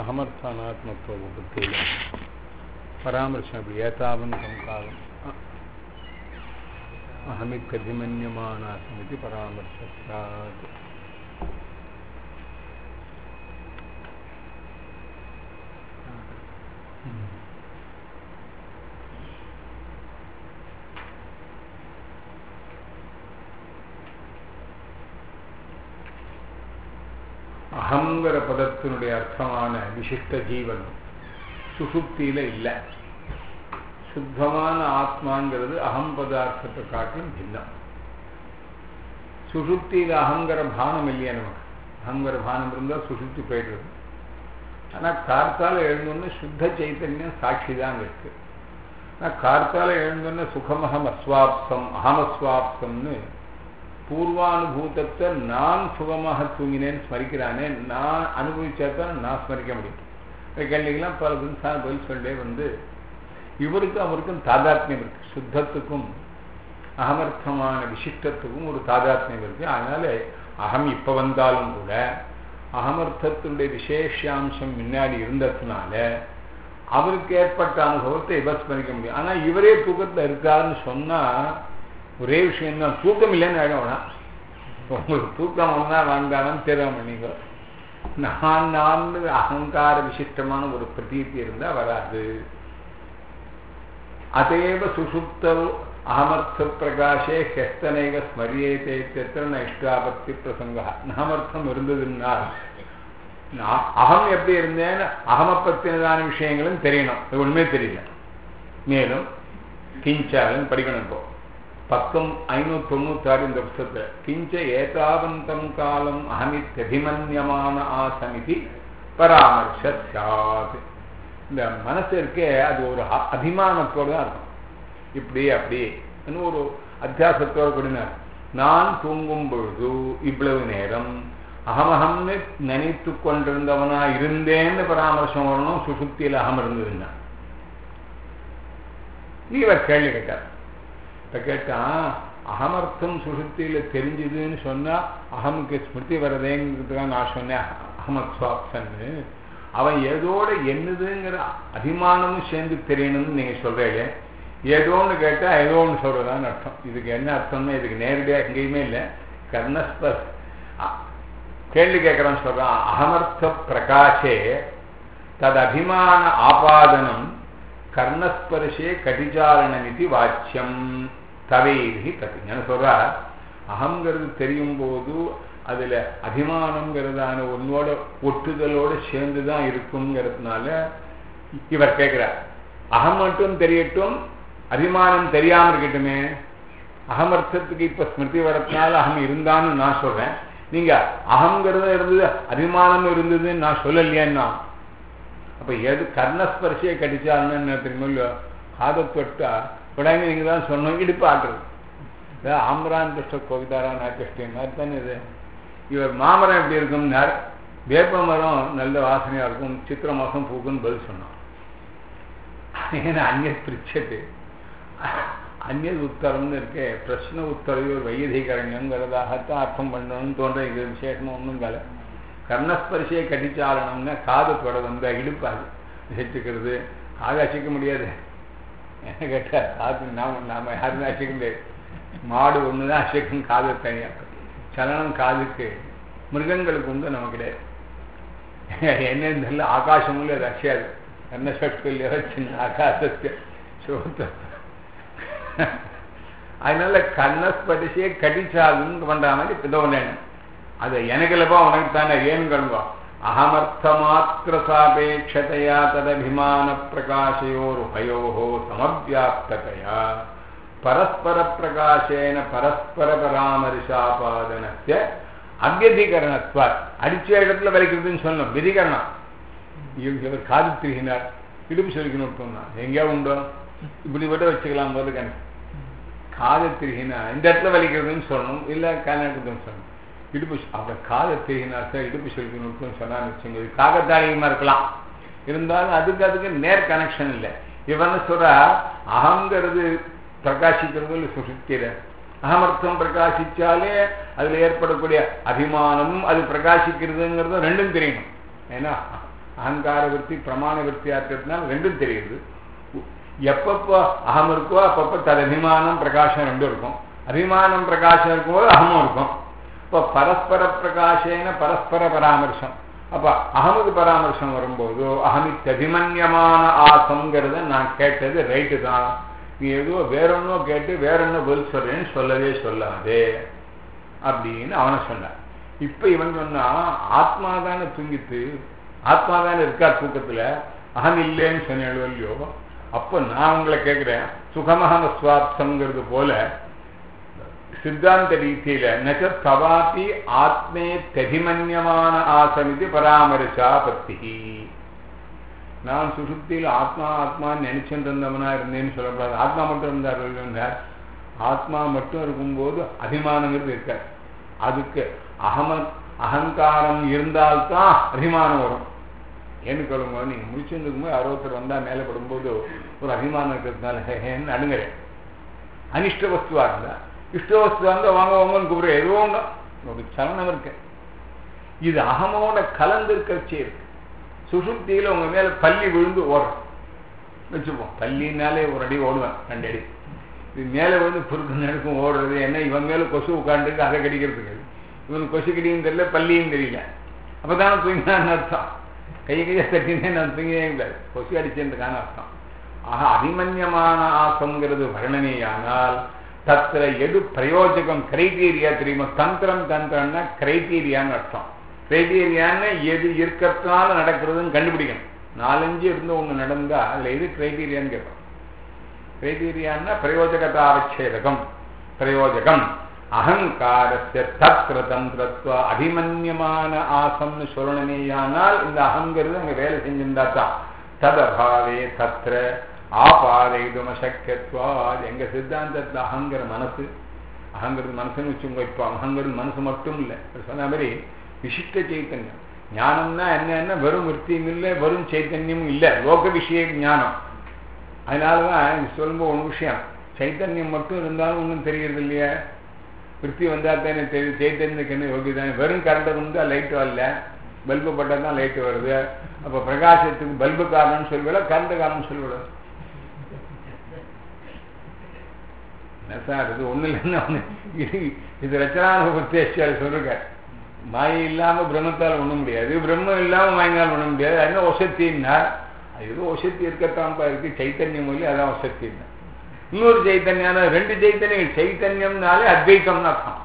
అహమర్థానాత్మత్వ బుద్ధిలో పరామర్శం ఇప్పుడు ఏతావంతం కాలం అహమిత్యభిమన్యమానాసమితి పరామర్శ స్యాత్ அகங்கிற பதத்தினுடைய அர்த்தமான விசிஷ்ட ஜீவன் சுசுப்தியில இல்லை சுத்தமான ஆத்மாங்கிறது அகம் பதார்த்தத்தை காட்டிலும் பின்னம் சுசுப்தியில் அகங்கிற பானம் இல்லையா நமக்கு அகங்கிற பானம் இருந்தால் சுசுப்தி போயிடுறது ஆனால் கார்த்தால எழுந்தோன்னு சுத்த சைத்தன்யம் சாட்சி தான் இருக்கு ஆனால் கார்த்தால எழுந்தோன்னு சுகமகம் அஸ்வாப்சம் அகமஸ்வாப்சம்னு பூர்வானுபூதத்தை நான் சுகமாக தூங்கினேன்னு ஸ்மரிக்கிறானே நான் அனுபவிச்சாதான் நான் ஸ்மரிக்க முடியும் கேள்விக்கெல்லாம் பல தினசான பதில் சொல்லே வந்து இவருக்கும் அவருக்கும் தாதாத்மியம் இருக்கு சுத்தத்துக்கும் அகமர்த்தமான விசிஷ்டத்துக்கும் ஒரு தாதாத்மியம் இருக்கு அதனால அகம் இப்ப வந்தாலும் கூட அகமர்த்தத்தினுடைய விசேஷாம்சம் முன்னாடி இருந்ததுனால அவருக்கு ஏற்பட்ட அனுபவத்தை இவர் ஸ்மரிக்க முடியும் ஆனா இவரே தூக்கத்துல இருக்காருன்னு சொன்னா ஒரே விஷயம் தான் தூக்கம் இல்லைன்னு ஆயிடும் உங்களுக்கு தூக்கம் வந்தா வேண்டாம்னு தெரியாம நீங்க நான் நான் அகங்கார விசிஷ்டமான ஒரு பிரதீதி இருந்தா வராது அதேவ சுசுப்தவ் அகமர்த்த பிரகாஷே ஹெஸ்தனைக ஸ்மரியேதே தெத்திர நஷ்டாபத்தி பிரசங்க அகமர்த்தம் இருந்ததுனால் அகம் எப்படி இருந்தேன்னு அகம பத்தினதான விஷயங்களும் தெரியணும் அது ஒண்ணுமே தெரியல மேலும் கிஞ்சாலும் படிக்கணும் இப்போ பக்கம் ஐநூத்தி தொண்ணூத்தாறு இந்த புத்தகத்துல கிஞ்ச ஏதாவந்தம் காலம் அகமித்தபிமன்யமான ஆசமிதி பராமர்ஷ சாத் இந்த மனசு இருக்கே அது ஒரு அபிமானத்தோடு தான் இருக்கும் இப்படி அப்படி ஒரு அத்தியாசத்தோடு கூடினார் நான் தூங்கும் பொழுது இவ்வளவு நேரம் அகமகம்னு நினைத்து கொண்டிருந்தவனா இருந்தேன்னு பராமர்சம் வரணும் சுசுப்தியில் அகம் இருந்ததுன்னா நீ இவர் கேள்வி கேட்டார் இப்ப கேட்டான் அகமர்த்தம் சுசுப்தியில தெரிஞ்சுதுன்னு சொன்னா அகமுக்கு ஸ்மிருதி வரதேங்கிறதுக்காக நான் சொன்னேன் அகமத் சுவாப்சன்னு அவன் ஏதோட என்னதுங்கிற அபிமானமும் சேர்ந்து தெரியணும்னு நீங்க சொல்றீங்க ஏதோன்னு கேட்டா ஏதோ ஒன்று சொல்றதான்னு அர்த்தம் இதுக்கு என்ன அர்த்தம்னா இதுக்கு நேரடியாக எங்கேயுமே இல்லை கர்ணஸ்பர் கேள்வி கேட்கறான்னு சொல்றான் அகமர்த்த பிரகாஷே தது அபிமான ஆபாதனம் கர்ணஸ்பர்ஷே கடிஜாரணம் இது வாச்சியம் தவேதி கதி என்ன சொல்றா அகங்கிறது தெரியும் போது அதுல அபிமானம்ங்கிறதான ஒன்னோட ஒட்டுதலோட சேர்ந்துதான் இருக்குங்கிறதுனால இவர் கேட்கிறார் அகம் மட்டும் தெரியட்டும் அபிமானம் தெரியாம இருக்கட்டுமே அகமர்த்தத்துக்கு இப்ப ஸ்மிருதி வரத்தினால அகம் இருந்தான்னு நான் சொல்றேன் நீங்க அகங்கிறத இருந்தது அபிமானம் இருந்ததுன்னு நான் சொல்லலையேன்னா அப்ப எது கர்ணஸ்பர்ஷியை கடிச்சாருன்னு என்ன தெரியுமோ இல்லையோ காதை தொட்டா உடனே நீங்க தான் சொன்னோம் இடுப்பு ஆட்டுறது ஆம்ரான் கிருஷ்ண கோவிதாரா நாக்கிருஷ்ணன் மாதிரி தானே இது இவர் மாமரம் எப்படி இருக்கும்னார் வேப்ப மரம் நல்ல வாசனையா இருக்கும் சித்திர மாசம் பூக்குன்னு பதில் சொன்னான் ஏன்னா அந்நிய பிரிச்சது அந்நிய உத்தரம்னு இருக்கு பிரச்சனை உத்தரவு வையதிகரண்யங்கிறதாகத்தான் அர்த்தம் பண்ணணும்னு தோன்ற இது விசேஷமா ஒன்றும் கலை கர்ணஸ்பரிசையை கடிச்சாலணும்னா காதத்தோட வந்த இடுப்பாது வச்சுக்கிறது காது அசைக்க முடியாது என்ன கேட்டா காது நாம நாம யாருமே அசைக்க முடியாது மாடு ஒண்ணுதான் அசைக்கும் காது தனியா சலனம் காதுக்கு மிருகங்களுக்கு உண்டு நமக்கு கிடையாது என்னன்னு தெரியல ஆகாசமும் அது அசையாது கர்ண சக்தியில் சின்ன ஆகாசத்தை சோத்த அதனால கர்ணஸ்பரிசையை கடிச்சாலுன்னு பண்ற மாதிரி பிதவனேன் அது எனக்குலப்பா உனக்கு தானே ஏன்னு கண்பா அகமர்த்தமாத்திர சாபேட்சதையா ததபிமான பிரகாசயோருபயோகோ சமவியாப்ததையா பரஸ்பர பிரகாசேன பரஸ்பர பராமரிசாபாதனத்தை அவ்வதிகரணத்வா அடிச்ச இடத்துல வலிக்கிறதுன்னு சொல்லணும் விதிகரணம் இவர் காது திருகினார் இடுப்பு சொல்லிக்கணும் சொன்னா எங்கேயா உண்டோ இப்படி விட வச்சுக்கலாம் போது கணக்கு காதை திருகினா இந்த இடத்துல வலிக்கிறதுன்னு சொல்லணும் இல்லை கல்யாணத்துன்னு சொல்லணும் இடுப்பு அவன் காதை தெரியினா சார் இடுப்பு செலுத்தணும்னு சொன்னான்னு வச்சுங்க இது காகத்தாரியமா இருக்கலாம் இருந்தாலும் அதுக்கு அதுக்கு நேர் கனெக்ஷன் இல்லை இவன் சொல்ற அகங்கிறது பிரகாசிக்கிறது இல்லை சுசுத்திர அகமர்த்தம் பிரகாசிச்சாலே அதுல ஏற்படக்கூடிய அபிமானமும் அது பிரகாசிக்கிறதுங்கிறதும் ரெண்டும் தெரியணும் ஏன்னா அகங்கார விற்பி பிரமாண விற்பியா இருக்கிறதுனால ரெண்டும் தெரியுது எப்பப்போ அகம் இருக்கோ அப்பப்போ தது அபிமானம் பிரகாசம் ரெண்டும் இருக்கும் அபிமானம் பிரகாசம் இருக்கும்போது அகமும் இருக்கும் இப்போ பரஸ்பர பிரகாசேன பரஸ்பர பராமர்சம் அப்ப அகமுக்கு பராமர்சம் வரும்போது அகமித்தபிமன்யமான ஆசங்கிறத நான் கேட்டது ரைட்டு தான் நீ ஏதோ வேறொன்னோ கேட்டு வேறொன்னோ பதில் சொல்றேன்னு சொல்லவே சொல்லாதே அப்படின்னு அவனை சொன்னான் இப்ப இவன் சொன்னா ஆத்மா தானே தூங்கித்து ஆத்மா தானே இருக்கா தூக்கத்துல அகம் இல்லைன்னு சொன்னேன் இல்லையோ அப்ப நான் உங்களை கேட்கிறேன் சுகமஹம சுவாப்சங்கிறது போல சித்தாந்த ரீதியில நச்ச தவாபி ஆத்மே தெதிமன்யமான ஆசமிதி பராமரிச்சா பத்தி நான் சுசுப்தியில் ஆத்மா ஆத்மான்னு நினைச்சுட்டு இருந்தவனா இருந்தேன்னு சொல்லக்கூடாது ஆத்மா மட்டும் இருந்தார் இருந்தார் ஆத்மா மட்டும் இருக்கும்போது அபிமானங்கிறது இருக்காது அதுக்கு அகம அகங்காரம் இருந்தால்தான் அபிமானம் வரும் ஏன்னு சொல்லுங்க நீங்க முடிச்சிருந்துக்கும்போது யாரோ ஒருத்தர் வந்தா மேலே படும்போது ஒரு அபிமானம் இருக்கிறதுனால ஹேன்னு அணுங்குறேன் அனிஷ்ட வஸ்துவா இருந்தா இஷ்ட வஸ்துவா இருந்தா வாங்க வாங்கன்னு கூப்பிடுற ஏதோ ஒன்று ஒரு சலனம் இருக்கு இது அகமோட கலந்து இருக்கச்சே இருக்கு சுசுப்தியில உங்க மேல பள்ளி விழுந்து ஓடுறோம் வச்சுப்போம் பள்ளினாலே ஒரு அடி ஓடுவேன் ரெண்டு அடி இது மேலே விழுந்து குறுக்கு நடுக்கும் ஓடுறது என்ன இவன் மேல கொசு உட்காந்துருக்கு அதை கடிக்கிறதுக்கு இவனுக்கு கொசு கடியும் தெரியல பள்ளியும் தெரியல அப்பதானே தூங்கினான்னு அர்த்தம் கை கையை தட்டினே நான் தூங்கினே இல்லை கொசு அடிச்சதுக்கான அர்த்தம் ஆக அபிமன்யமான ஆசங்கிறது வர்ணனையானால் தத்திர எது பிரயோஜகம் கிரைட்டீரியா தெரியுமா தந்திரம் தந்திரம்னா கிரைட்டீரியான்னு அர்த்தம் கிரைட்டீரியான்னு எது இருக்கிறதுனால நடக்கிறதுன்னு கண்டுபிடிக்கணும் நாலஞ்சு இருந்து ஒன்று நடந்தா அதுல எது கிரைட்டீரியான்னு கேட்போம் கிரைட்டீரியான்னா பிரயோஜகதாவச்சேதகம் பிரயோஜகம் அகங்காரஸ்ய தத்திர தந்திரத்துவ அபிமன்யமான ஆசம்னு சொல்லணுமேயானால் இந்த அகங்கிறது அங்க வேலை செஞ்சிருந்தா தான் ததபாவே தத்திர ஆபாதைதும சக்கியத்துவா எங்க சித்தாந்தத்துல அகங்கிற மனசு அகங்கிறது மனசுன்னு வச்சுங்க இப்போ அகங்கிறது மனசு மட்டும் இல்லை சொன்ன மாதிரி விசிஷ்ட சைத்தன்யம் ஞானம்னா என்னன்னா வெறும் விற்பியும் இல்லை வெறும் சைத்தன்யமும் இல்லை லோக விஷய ஞானம் அதனாலதான் சொல்லும்போது ஒரு விஷயம் சைத்தன்யம் மட்டும் இருந்தாலும் ஒன்றும் தெரியறது இல்லையா விற்பி வந்தா தானே தெரியும் சைத்தன்யத்துக்கு என்ன யோகி தானே வெறும் கரண்ட் வந்து லைட் வரல பல்பு பட்டால் தான் லைட் வருது அப்போ பிரகாசத்துக்கு பல்பு காரணம்னு சொல்லுவிட கரண்ட் காரணம் சொல்லிவிட என்ன சார் இது ஒன்றும் இல்லைன்னா ஒன்று இது இது ரச்சனான உத்தேசியால் சொல்லுங்க மாயை இல்லாமல் பிரம்மத்தால் ஒண்ண முடியாது பிரம்மம் இல்லாமல் மாயினால் ஒண்ண முடியாது அது என்ன ஒசத்தின்னா அது ஏதோ ஒசத்தி இருக்கத்தான்ப்பா இருக்கு சைத்தன்யம் இல்லை அதான் ஒசத்தின்னா இன்னொரு சைத்தன்யான ரெண்டு சைத்தன்யம் சைத்தன்யம்னாலே அத்வைத்தம்னு அர்த்தம்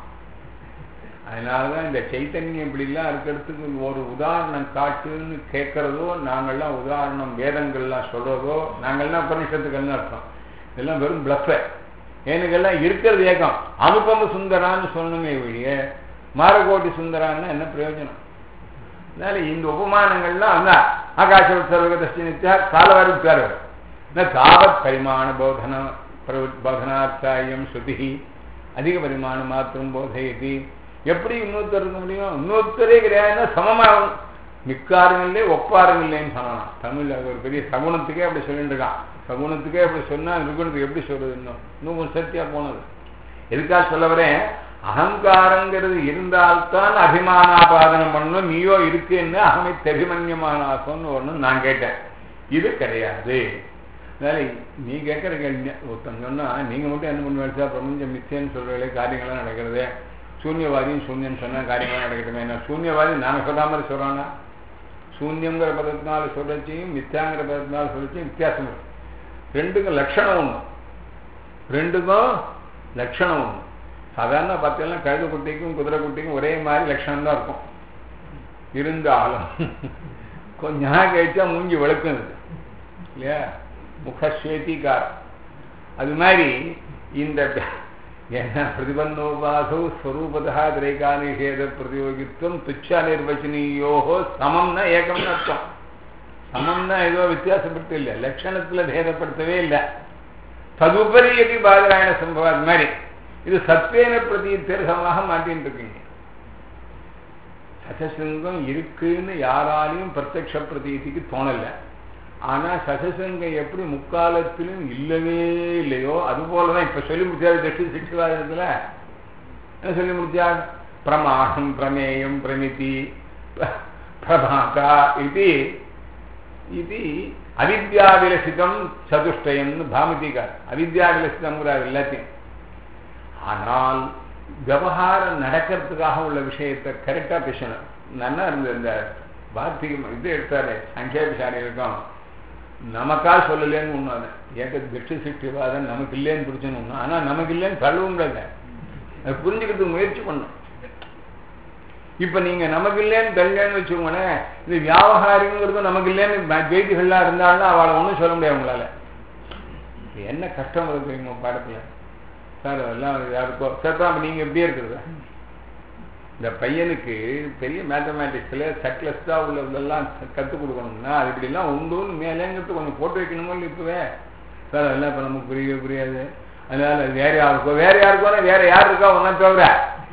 அதனாலதான் இந்த சைத்தன்யம் இப்படிலாம் இருக்கிறதுக்கு ஒரு உதாரணம் காட்டுன்னு கேட்கறதோ நாங்கள்லாம் உதாரணம் வேதங்கள்லாம் சொல்றதோ நாங்கள்லாம் உபனிஷத்துக்கள்னு அர்த்தம் இதெல்லாம் வெறும் பிளஃப எனக்கெல்லாம் இருக்கிறது ஏகம் அனுபம சுந்தரான்னு சொல்லணுமே ஒழிய மாரகோட்டி சுந்தரான்னு என்ன பிரயோஜனம் அதனால இந்த உபமானங்கள்லாம் அந்த ஆகாச சர்வகதஸ்தி நித்யா காலவாரி உட்காரவர் தாவத் பரிமாண போதன போதனாச்சாரியம் ஸ்ருதி அதிக பரிமாணம் மாத்திரம் போதையதி எப்படி இன்னொருத்தர் இருக்க முடியும் இன்னொருத்தரே கிடையாதுன்னா சமமாகும் மிக்காரும் இல்லை ஒப்பாரும் இல்லைன்னு சொல்லலாம் தமிழ்ல ஒரு பெரிய சகுனத்துக்கே அப்படி சொல்லிட்டு இருக்கான் சகுனத்துக்கே அப்படி சொன்னா நிர்குணத்துக்கு எப்படி சொல்றது இன்னும் இன்னும் கொஞ்சம் சத்தியா போனது எதுக்காக சொல்ல வரேன் அகங்காரங்கிறது இருந்தால்தான் அபிமானாபாதனம் பண்ணணும் நீயோ இருக்குன்னு அகமை தெபிமன்யமான ஆசம்னு ஒன்று நான் கேட்டேன் இது கிடையாது அதனால நீ கேட்குற கேள்வி ஒருத்தன் சொன்னா நீங்க மட்டும் என்ன பண்ணுவீங்க பிரபஞ்சம் மிச்சேன்னு சொல்றீங்களே காரியங்கள்லாம் நடக்கிறது சூன்யவாதியும் சூன்யம் சொன்னா காரியங்கள்லாம் நடக்கட்டுமே என்ன சூன்யவாதி நாங்கள் சொல்ற மாதிரி சொல்றாங்க சூன்யங்கிற பதத்தினால சொல்றச்சையும் மித்யாங்கிற பதத்தினால சொல்றச்சையும் வித்தியாசம் இருக்கு ரெண்டுக்கும் லட்சணம் ஒன்று ரெண்டுக்கும் லட்சணம் ஒன்று சாதாரண பார்த்தீங்கன்னா கழுது குட்டிக்கும் குதிரை குட்டிக்கும் ஒரே மாதிரி லட்சணம் தான் இருக்கும் இருந்தாலும் கொஞ்ச நாள் கழிச்சா மூஞ்சி வெளுக்கும் இருக்கு இல்லையா முகஸ்வேதிகார் அது மாதிரி இந்த பிரதிபந்தோபாசோ ஸ்வரூபதா திரைகாநிஷேத பிரதியோகித்துவம் துச்ச நிர்வச்சனீயோ சமம்னா ஏகம்னு அர்த்தம் சமம்னா ஏதோ வித்தியாசப்படுத்த இல்லை லட்சணத்துல பேதப்படுத்தவே இல்லை ததுபரி எப்படி பாதராயண சம்பவம் அது மாதிரி இது சத்வேன பிரதி திருசமாக மாட்டின்னு இருக்கீங்க சசசிங்கம் இருக்குன்னு யாராலையும் பிரத்யக்ஷ பிரதீதிக்கு தோணல ஆனா சசசிங்கம் எப்படி முக்காலத்திலும் இல்லவே இல்லையோ அது போலதான் இப்ப சொல்லி முடிச்சாரு தட்சி சிக்ஷவாதத்துல என்ன சொல்லி முடிச்சார் பிரமாணம் பிரமேயம் பிரமிதி பிரமாதா இது இது அவித்யாவிலசிதம் சதுஷ்டயம்னு பாமதிகார் அவித்யாவிலசிதம்ங்கிறார் எல்லாத்தையும் ஆனால் விவகாரம் நடக்கிறதுக்காக உள்ள விஷயத்தை கரெக்டா பேசணும் நல்லா இருந்த இந்த வார்த்திகம் இது எடுத்தாரு சங்கேபசாரி இருக்கும் நமக்கா சொல்லலேன்னு ஒண்ணு ஏக திட்டு சிட்டிவாதம் நமக்கு இல்லைன்னு பிடிச்சுன்னு ஒண்ணு ஆனா நமக்கு இல்லைன்னு தள்ளுவங்கள அது புரிஞ்சுக்கிறதுக்கு முயற்சி பண்ணும் இப்ப நீங்க நமக்கு இல்லைன்னு தள்ளேன்னு வச்சுக்கோங்களேன் இது வியாபகாரிங்கிறது நமக்கு இல்லைன்னு ஜெயிதிகள்லாம் இருந்தாலும் அவளை ஒன்றும் சொல்ல முடியாது உங்களால என்ன கஷ்டம் வருது தெரியுமா பாடத்துல சார் அதெல்லாம் யாருக்கோ சார் அப்ப நீங்க எப்படியே இருக்கிறது இந்த பையனுக்கு பெரிய மேத்தமேட்டிக்ஸ்ல சக்லஸ்டா உள்ளதெல்லாம் கற்றுக் கொடுக்கணும்னா அது இப்படிலாம் உண்டுன்னு மேலேங்கிறது கொஞ்சம் போட்டு வைக்கணுமோ இல்லை இப்பவே சார் அதெல்லாம் இப்போ நமக்கு புரியவே புரியாது அதனால வேற யாருக்கோ வேற யாருக்கோ வேற யார் இருக்கா ஒன்றா தவிர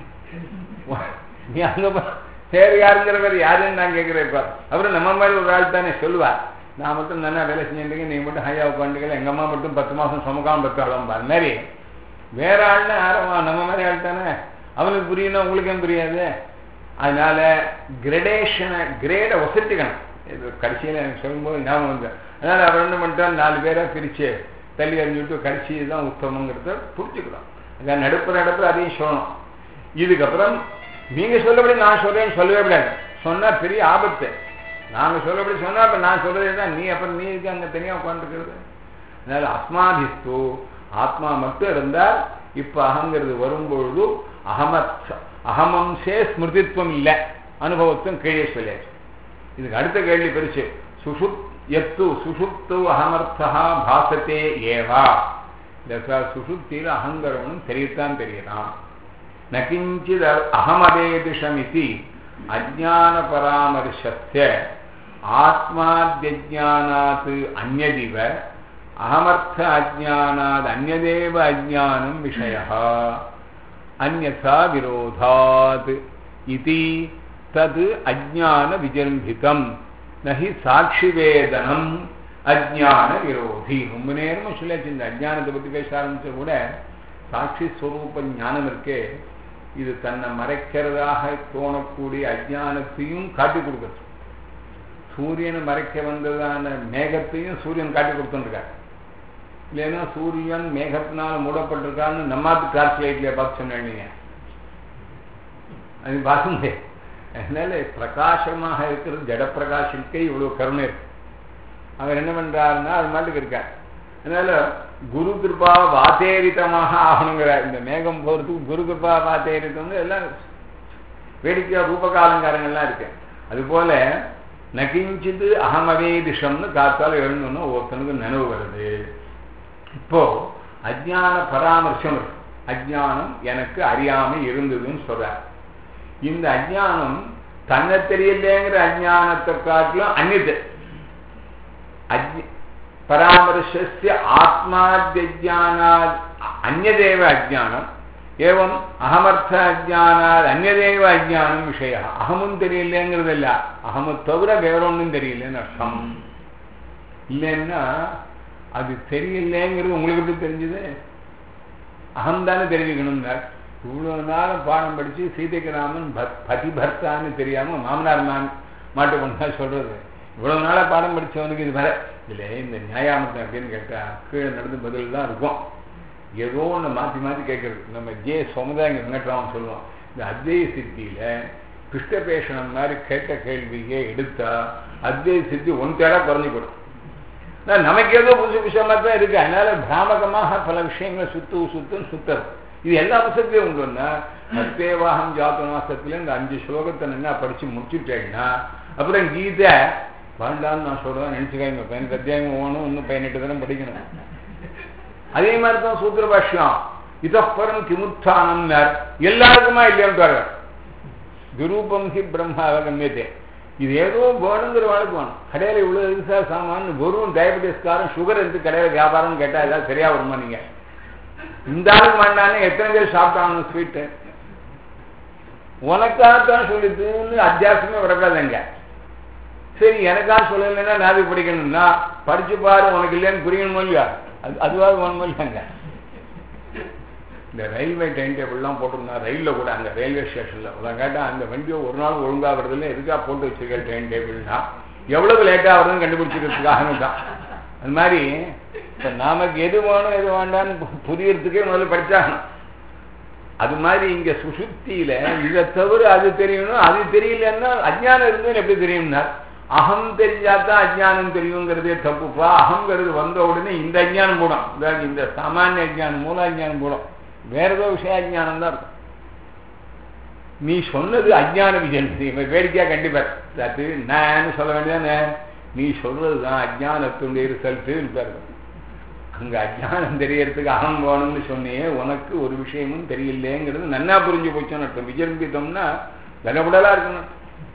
நீ அங்க வேற யாருங்கிற வேற யாருன்னு நான் கேட்கிறேன் இப்ப அப்புறம் நம்ம மாதிரி ஒரு ஆள் தானே சொல்லுவா நான் மட்டும் நல்லா வேலை செஞ்சுட்டீங்க நீங்க மட்டும் ஹையா உட்காந்துக்கல எங்க அம்மா மட்டும் பத்து மாசம் சுமக்காம பெற்றாலும் அது மாதிரி வேற ஆள்னா யாரும் நம்ம மாதிரி ஆள் தானே அவனுக்கு புரியணும் உங்களுக்கும் புரியாது அதனால கிரடேஷனை கிரேடை ஒசட்டிக்கணும் இது கடைசியில் எனக்கு சொல்லும்போது ஞாபகம் வந்து அதனால அவர் என்ன பண்ணிட்டார் நாலு பேரா பிரிச்சு தள்ளி அறிஞ்சுட்டு கடைசி தான் உத்தமங்கிறத புரிஞ்சுக்கலாம் அதான் நடுப்புற நடுப்புற அதையும் சொல்லணும் இதுக்கப்புறம் நீங்க சொல்லபடி நான் சொல்றேன்னு சொல்லவே கூடாது சொன்னா பெரிய ஆபத்து நாங்க சொல்லபடி சொன்னா அப்ப நான் சொல்றதே தான் நீ அப்புறம் நீ இருக்கு அங்க தனியா உட்காந்துருக்கிறது அதனால அஸ்மாதிஸ்து ஆத்மா மட்டும் இருந்தால் இப்ப அகங்கிறது வரும்பொழுது அகமத் அகமம்சே ஸ்மிருதித்வம் இல்லை அனுபவத்தும் கீழே சொல்லியாச்சு இதுக்கு அடுத்த கேள்வி பெருசு சுஷுப் எத்து சுஷுப்து அகமர்த்தா பாசத்தே ஏவா இந்த சுஷுப்தியில் அகங்கரம்னு தெரியத்தான் தெரியலாம் நகிஞ்சித் அகமதேதிஷமிதி அஜான பராமர்சஸ்ய ஆத்மாத்யஜானாத் அந்நதிவ அகமர்த்த அஜானாத் அந்நதேவ அஜானம் விஷய அந்யதா விரோதாத் இது தது அஜான விஜம்பிதம் நகி சாட்சிவேதனம் அஜான விரோதி ரொம்ப நேரமும் சொல்லியாச்சு இந்த அஜானத்தை பத்தி பேச ஆரம்பிச்ச கூட சாட்சி ஸ்வரூப ஞானம் இருக்கே இது தன்னை மறைக்கிறதாக தோணக்கூடிய அஜானத்தையும் காட்டி கொடுக்குறது சூரியனை மறைக்க வந்ததான மேகத்தையும் சூரியன் காட்டி கொடுத்துருக்காரு இல்லைன்னா சூரியன் மேகத்தினால மூடப்பட்டிருக்கான்னு நம்மாத்து கிளாஸ் லைட்ல பார்த்து சொன்னீங்க அது பார்க்க முடியாது அதனால பிரகாசமாக இருக்கிற ஜட பிரகாஷிக்கே இவ்வளவு கருணை இருக்கு அவர் என்ன பண்றாருன்னா அது மாட்டுக்கு இருக்கார் அதனால குரு கிருபா வாத்தேரித்தமாக ஆகணுங்கிற இந்த மேகம் போறதுக்கு குரு கிருபா வாத்தேரித்தம் எல்லாம் வேடிக்கையா ரூபகாலங்காரங்கள்லாம் இருக்கு அது போல நகிஞ்சிது அகமவேதிஷம்னு காத்தால் எழுந்தோன்னு ஒருத்தனுக்கு நினைவு வருது இப்போ அஜான பராமர்சம் இருக்கு அஜானம் எனக்கு அறியாமை இருந்ததுன்னு சொல்றார் இந்த அஜானம் தன்னை தெரியலேங்கிற அஜானத்தை காட்டிலும் அந்நியது பராமர்சஸ்ய ஆத்மாத்யஜானாத் அந்நதேவ அஜானம் ஏவம் அகமர்த்த அஜானாத் அந்நதேவ அஜானம் விஷய அகமும் தெரியலேங்கிறது இல்ல அகம தவிர வேறொன்னும் தெரியலன்னு அர்த்தம் இல்லைன்னா அது தெரியலேங்கிறது உங்களுக்கு எப்படி தெரிஞ்சது அகம்தானே தெரிஞ்சுக்கணும்னா இவ்வளவு நாளும் பாடம் படிச்சு சீதைக்கு ராமன் பதிபர்த்தான்னு தெரியாம மாமனார் மான் மாட்டு பண்ணா சொல்றது இவ்வளவு நாளா பாடம் படிச்சவனுக்கு இது வர இதுல இந்த நியாயாமத்தை அப்படின்னு கேட்டா கீழே நடந்து பதில் தான் இருக்கும் ஏதோ ஒன்று மாற்றி மாற்றி கேட்கறது நம்ம ஜே சமுதாய வெங்கட்ராமன் சொல்லுவோம் இந்த அத்வைய சித்தியில பிஷ்டபேஷனம் மாதிரி கேட்ட கேள்வியே எடுத்தா அத்வைய சித்தி ஒன் தேடா குறைஞ்சு போடும் நமக்கு ஏதோ புதுசு புதுசமா தான் இருக்கு அதனால பிராமகமாக பல விஷயங்களை சுத்து சுத்துன்னு சுத்தது இது எல்லா புத்தகத்தையும் உண்டுன்னா சத்தேவாகம் ஜாத்தனாசத்துல இந்த அஞ்சு ஸ்லோகத்தை நல்லா படிச்சு முடிச்சுட்டேன்னா அப்புறம் கீதை வேண்டாம்னு நான் சொல்றேன் நினைச்சுக்காங்க பையனுக்கு அத்தியாயம் ஓணும் இன்னும் பதினெட்டு தினம் படிக்கணும் அதே மாதிரி தான் சூத்திர பாஷ்யம் இதப்பரம் கிமுத்தானம் எல்லாருக்குமா இல்லையான்னு குரூபம் ஹி பிரம்மா அவகமியதே இது ஏதோ வேணுங்கிற வாழ்க்கை வேணும் கடையில் இவ்வளோ இருக்கு சார் சாமான் வெறும் டயபெட்டிஸ்காரன் சுகர் எடுத்து கடையில் வியாபாரம் கேட்டால் ஏதாவது சரியா வருமா நீங்க இந்த ஆளுக்கு வேண்டான்னு எத்தனை பேர் சாப்பிட்டாங்க ஸ்வீட்டு உனக்காகத்தான் சொல்லிட்டுன்னு அத்தியாசமே வரக்கூடாதுங்க சரி எனக்காக சொல்லலைன்னா நாதி படிக்கணும்னா படிச்சு பாரு உனக்கு இல்லைன்னு புரியணுமோ இல்லையா அது அதுவாக வேணுமோ இல்லைங்க இந்த ரயில்வே டைம் டேபிள்லாம் போட்டிருந்தா ரயிலில் கூட அங்கே ரயில்வே ஸ்டேஷனில் அதான் கேட்டால் அந்த வண்டியை ஒரு நாள் ஒழுங்காகிறதுல எதுக்காக போட்டு வச்சிருக்க டைம் டேபிள்னா எவ்வளவு லேட்டா வருதுன்னு கண்டுபிடிச்சிக்கிறதுக்காக தான் அது மாதிரி இப்ப நமக்கு எது வேணும் எது வேண்டாம்னு பு- புரியறதுக்கே முதல்ல படிச்சாகணும் அது மாதிரி இங்க சுசுப்தியில இதை தவிர அது தெரியணும் அது தெரியலன்னா அஜ்ஞானம் இருந்ததுன்னு எப்படி தெரியும்னா அகம் தெரிஞ்சாதான் அஜ்ஞானம் தெரியுங்கிறதே தப்புப்பா அகங்கிறது வந்த உடனே இந்த அஜ்ஞானம் போடும் இதாவது இந்த சாமானிய அஜ்ஞானம் மூல அஜ்ஞானம் போடும் வேற ஏதோ விஷய அஜ்ஞானம் தான் இருக்கும் நீ சொன்னது அஜ்ஞான விஜயம் இவன் வேடிக்கையா கண்டிப்பா அது நான் சொல்ல வேண்டியதானே நீ சொல்றதுதான் அஜ்ஞானத்துடைய ரிசல்ட் பாருங்க அங்க அஜ்ஞானம் தெரியறதுக்கு அகம் வேணும்னு சொன்னியே உனக்கு ஒரு விஷயமும் தெரியலேங்கிறது நன்னா புரிஞ்சு போச்சுன்னு அர்த்தம் விஜம்பித்தம்னா விலபுடலா இருக்கணும்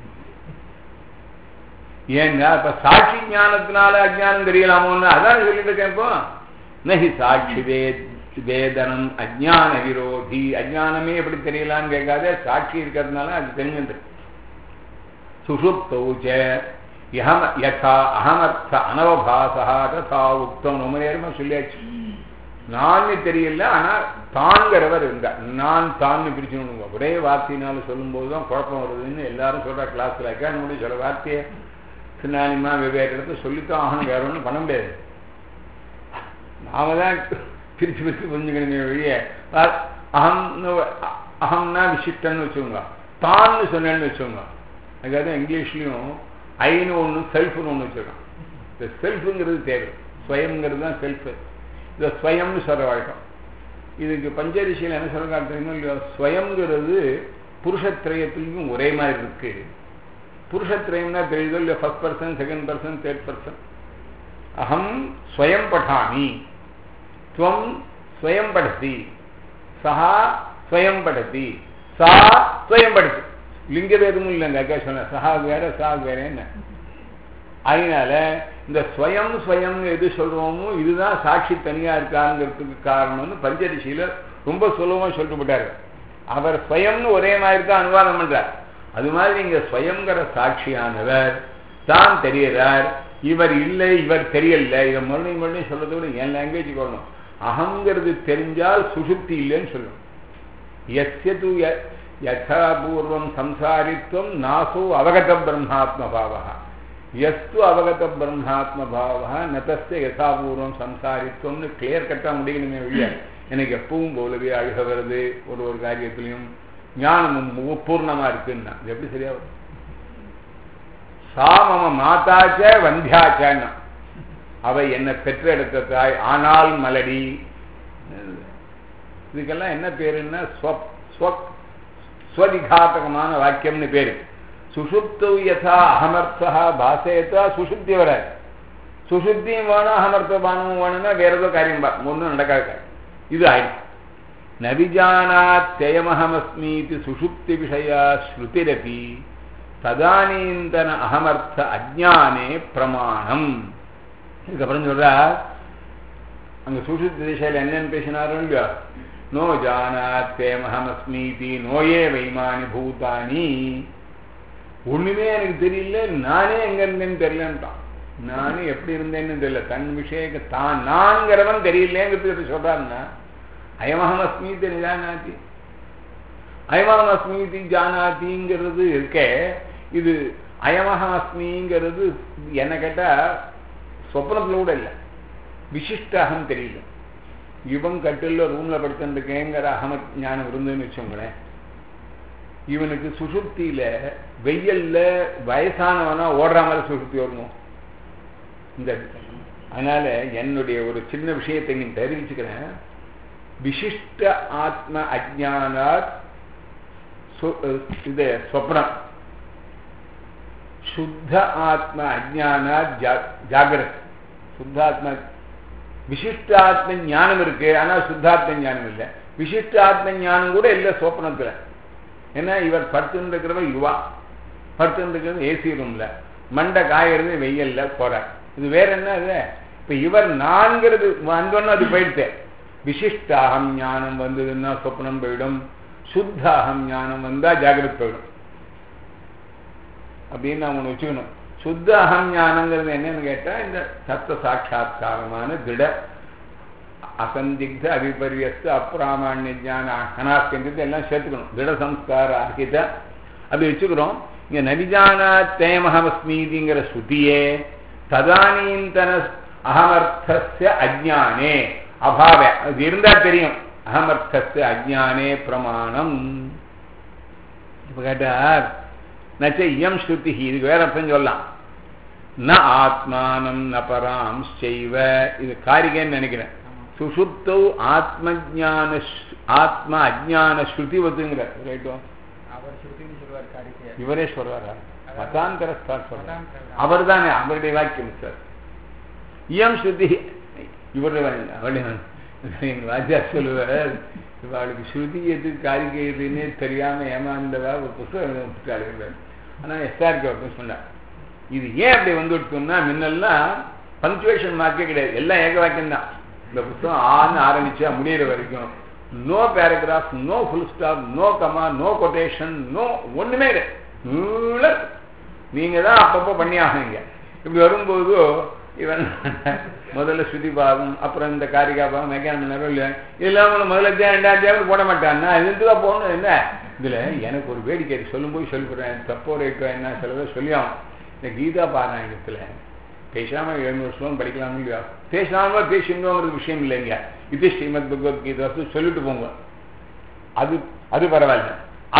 ஏன்னா இப்ப சாட்சி ஞானத்தினால அஜ்ஞானம் தெரியலாமோன்னு அதான் சொல்லிட்டு இருக்கேன் இப்போ நகி சாட்சி வேத் வேதனம் அஜ்ஞான விரோதி அஜ்ஞானமே எப்படி தெரியலான்னு கேட்காதே சாட்சி இருக்கிறதுனால அது தெரிஞ்சுட்டு சுஷுப்தௌச்ச யஹம யதா அகமர்த்த அனவபாசா ததா உக்தம் ரொம்ப நேரமா சொல்லியாச்சு நான் தெரியல ஆனா தான்கிறவர் இருந்தார் நான் தான் பிரிச்சுணுங்க ஒரே வார்த்தையினால சொல்லும்போது தான் குழப்பம் வருதுன்னு எல்லாரும் சொல்ற கிளாஸ்ல அகாடமி சில வார்த்தையை சின்னானிமா வெவ்வேறு இடத்துல சொல்லித்தான் ஆகணும் வேற ஒன்றும் பண்ண முடியாது நாம தான் பிரிச்சு பிரிச்சு புரிஞ்சுக்கணுமே வெளியே அகம்னு அகம்னா விசிஷ்டன்னு வச்சுக்கோங்க தான்னு சொன்னேன்னு வச்சுக்கோங்க அதுக்காக இங்கிலீஷ்லயும் ஐன்னு ஒன்று செல்ஃப்னு ஒன்று வச்சிருக்கான் இந்த செல்ஃபுங்கிறது தேவை ஸ்வயம்ங்கிறது தான் செல்ஃபு இந்த ஸ்வயம்னு சொல்ற வழக்கம் இதுக்கு பஞ்சரிசியில் என்ன சொல்றாங்க தெரியுமா இல்லையா ஸ்வயம்ங்கிறது புருஷத்திரயத்திலையும் ஒரே மாதிரி இருக்கு புருஷத்திரயம்னா தெரியுதோ இல்லையா first person second person third person அகம் ஸ்வயம் படாமி துவம் ஸ்வயம் படத்தி சஹா ஸ்வயம் படத்தி சா ஸ்வயம் படத்தி லிங்க வேதமும் இல்லைங்க அக்கா சொன்ன சஹா வேற சா வேற என்ன அதனால இந்த ஸ்வயம் ஸ்வயம் எது சொல்றோமோ இதுதான் சாட்சி தனியா இருக்காங்கிறதுக்கு காரணம்னு பஞ்சரிசியில ரொம்ப சுலபமா சொல்லிட்டு போட்டாரு அவர் ஸ்வயம்னு ஒரே மாதிரி தான் அனுவாதம் பண்றார் அது மாதிரி இங்க ஸ்வயங்கிற சாட்சியானவர் தான் தெரியறார் இவர் இல்லை இவர் தெரியல இதை மறுபடியும் மறுபடியும் சொல்றதை விட என் லாங்குவேஜ் வரணும் அகங்கிறது தெரிஞ்சால் சுசுப்தி இல்லைன்னு சொல்லணும் எஸ்யது யதாபூர்வம் சம்சாரித்வம் நாசோ அவகத பிரம்மாத்ம பாவா எஸ்து அவகத பிரம்மாத்ம பாவா நதஸ்ய யதாபூர்வம் சம்சாரித்வம்னு கிளியர் கட்டா முடியணுமே வெளிய எனக்கு எப்பவும் போலவே அழுக வருது ஒரு ஒரு காரியத்திலையும் ஞானமும் பூர்ணமா இருக்குன்னா இது எப்படி சரியா வரும் சா மம மாதாச்ச வந்தியாச்சான்னா அவ என்னை பெற்றெடுத்த தாய் ஆனால் மலடி இதுக்கெல்லாம் என்ன பேருன்னா ஸ்வதிகாத்தகமான வாக்கியம்னு பேரு சுஷுப்து யதா அகமர்த்தா பாசேத்தா சுஷுப்தி வராது சுஷுப்தியும் வேணும் அகமர்த்த பானமும் வேணும்னா வேற ஏதோ காரியம் ஒன்றும் நடக்காது இது ஆயிடும் நவிஜானாத்யயமஹமஸ்மீதி சுஷுப்தி விஷயா ஸ்ருதிரபி ததானீந்தன அகமர்த்த அஜானே பிரமாணம் இதுக்கப்புறம் சொல்றா அங்க சுஷுப்தி திசையில் என்னன்னு பேசினாரோ இல்லையோ நோ ஜானாத்தேமஹமஸ்மீதி நோயே வைமானி பூதானி ஒண்ணுமே எனக்கு தெரியல நானே எங்க இருந்தேன்னு தெரியலன்ட்டான் நானே எப்படி இருந்தேன்னு தெரியல தன் விஷயக்கு தான் நான்கிறவன் தெரியலேங்கிறது சொல்றாருன்னா அயமஹமஸ்மீதி ஜானாதி அயமஹமஸ்மீதி ஜானாதிங்கிறது இருக்கே இது அயமஹமஸ்மிங்கிறது என்ன கேட்டா சொப்னத்துல கூட இல்லை விசிஷ்ட அகம் தெரியல இவன் கட்டில ரூம்ல படுத்துருக்கேங்கிற அகம ஞானம் இருந்துன்னு வச்சோங்களேன் இவனுக்கு சுசுப்தியில வெயில்ல வயசானவனா ஓடுற மாதிரி சுசுப்தி வருமோ இந்த அதனால என்னுடைய ஒரு சின்ன விஷயத்தை நீங்க தெரிவிச்சுக்கிறேன் விசிஷ்ட ஆத்ம அஜானாத் இது சொப்னம் சுத்த ஆத்ம அஜானாத் ஜாகிரத் சுத்தாத்ம விசிஷ்டாத்ம ஞானம் இருக்கு ஆனா சுத்தாத்ம ஞானம் இல்லை விசிஷ்டாத்ம ஞானம் கூட இல்லை சோப்பனத்துல ஏன்னா இவர் படுத்துன்னு இருக்கிறவர் யுவா படுத்துன்னு இருக்கிறது ஏசி ரூம்ல மண்டை காயறது வெயில்ல போறார் இது வேற என்ன இது இப்ப இவர் நான்கிறது வந்தோன்னு அது போயிடுச்சு விசிஷ்டாகம் ஞானம் வந்ததுன்னா சொப்னம் போயிடும் சுத்தாகம் ஞானம் வந்தா ஜாகிரத் போயிடும் அப்படின்னு நான் ஒன்று வச்சுக்கணும் சுத்த அகம் ஞானங்கிறது என்னன்னு கேட்டா இந்த சத்த சாட்சா்காரமான திட அசந்திக்த அபிபரியஸ்து அப்பிராமான்ய ஜான அனாஸ்கந்தது எல்லாம் சேர்த்துக்கணும் திட சம்ஸ்கார அர்ஹித அப்படி வச்சுக்கிறோம் இங்க நவிஜானாத்தயமஹமஸ்மீதிங்கிற ஸ்ருதியே ததானீந்தன அகமர்த்தஸ்ய அஜானே அபாவ அது இருந்தா தெரியும் அகமர்த்தஸ்ய அஜானே பிரமாணம் இப்ப கேட்டார் நச்ச இயம் ஸ்ருதி இதுக்கு வேற அர்த்தம் சொல்லலாம் ந ஆத்மானம் ந பராம் செய்வ இது காரிகைன்னு நினைக்கிறேன் சுசுப்தௌ ஆத்மஜான ஆத்ம அஜான ஸ்ருதிவத்துங்கிற ரைட்டோ அவர் ஸ்ருதின்னு சொல்லுவார் காரிக்கைய இவரே சொல்றாரா மதாந்தரஸ்தார் சொல்றார் மதாந்தர- அவர் தானே அவருடைய வாக்கியம் சார் இயம் ஸ்ருதி இவருடைய அவருடைய எங்க வாத்தியார் சொல்லுவார் இவளுக்கு ஸ்ருதி எது காரிகை எதுன்னே தெரியாம ஏமாந்தவா ஒரு புத்தகம் எழுத விட்டுட்டாரு ஆனா எஸ்ஆர்கே ஒருத்தன் சொன்னார் இது ஏன் அப்படி வந்துடுத்தோம்னா முன்னெல்லாம் பங்க்சுவேஷன் மார்க்கே கிடையாது எல்லாம் ஏக வாக்கியம் தான் இந்த புத்தகம் ஆன்னு ஆரம்பிச்சா முடியிற வரைக்கும் no paragraph no full stop no comma no quotation no ஒண்ணுமே கிடையாது நீள நீங்க தான் அப்பப்போ பண்ணி ஆகுங்க இப்படி வரும்போது இவன் முதல்ல ஸ்ருதி பாகம் அப்புறம் இந்த காரிகா பாகம் மெக்கானிக் நேரம் இல்லை இதெல்லாம் ஒன்று முதல்ல அத்தியாயம் ரெண்டாம் அத்தியாயம் போட மாட்டான்னா இது தான் போகணும் என்ன இதுல எனக்கு ஒரு வேடிக்கை இருக்கு. சொல்லும்போது சொல்லிவிடுறேன் தப்போ ரைட்டோ என்ன சில பேர் சொல்லியாகும் இந்த கீதா பாராயணத்துல பேசாம எழுநூறு ஸ்லோகம் படிக்கலாம் இல்லையா பேசாம பேசணுங்கிறது விஷயம் இல்லைங்க இது ஸ்ரீமத் பகவத்கீதா சொல்லிட்டு போங்க அது அது பரவாயில்ல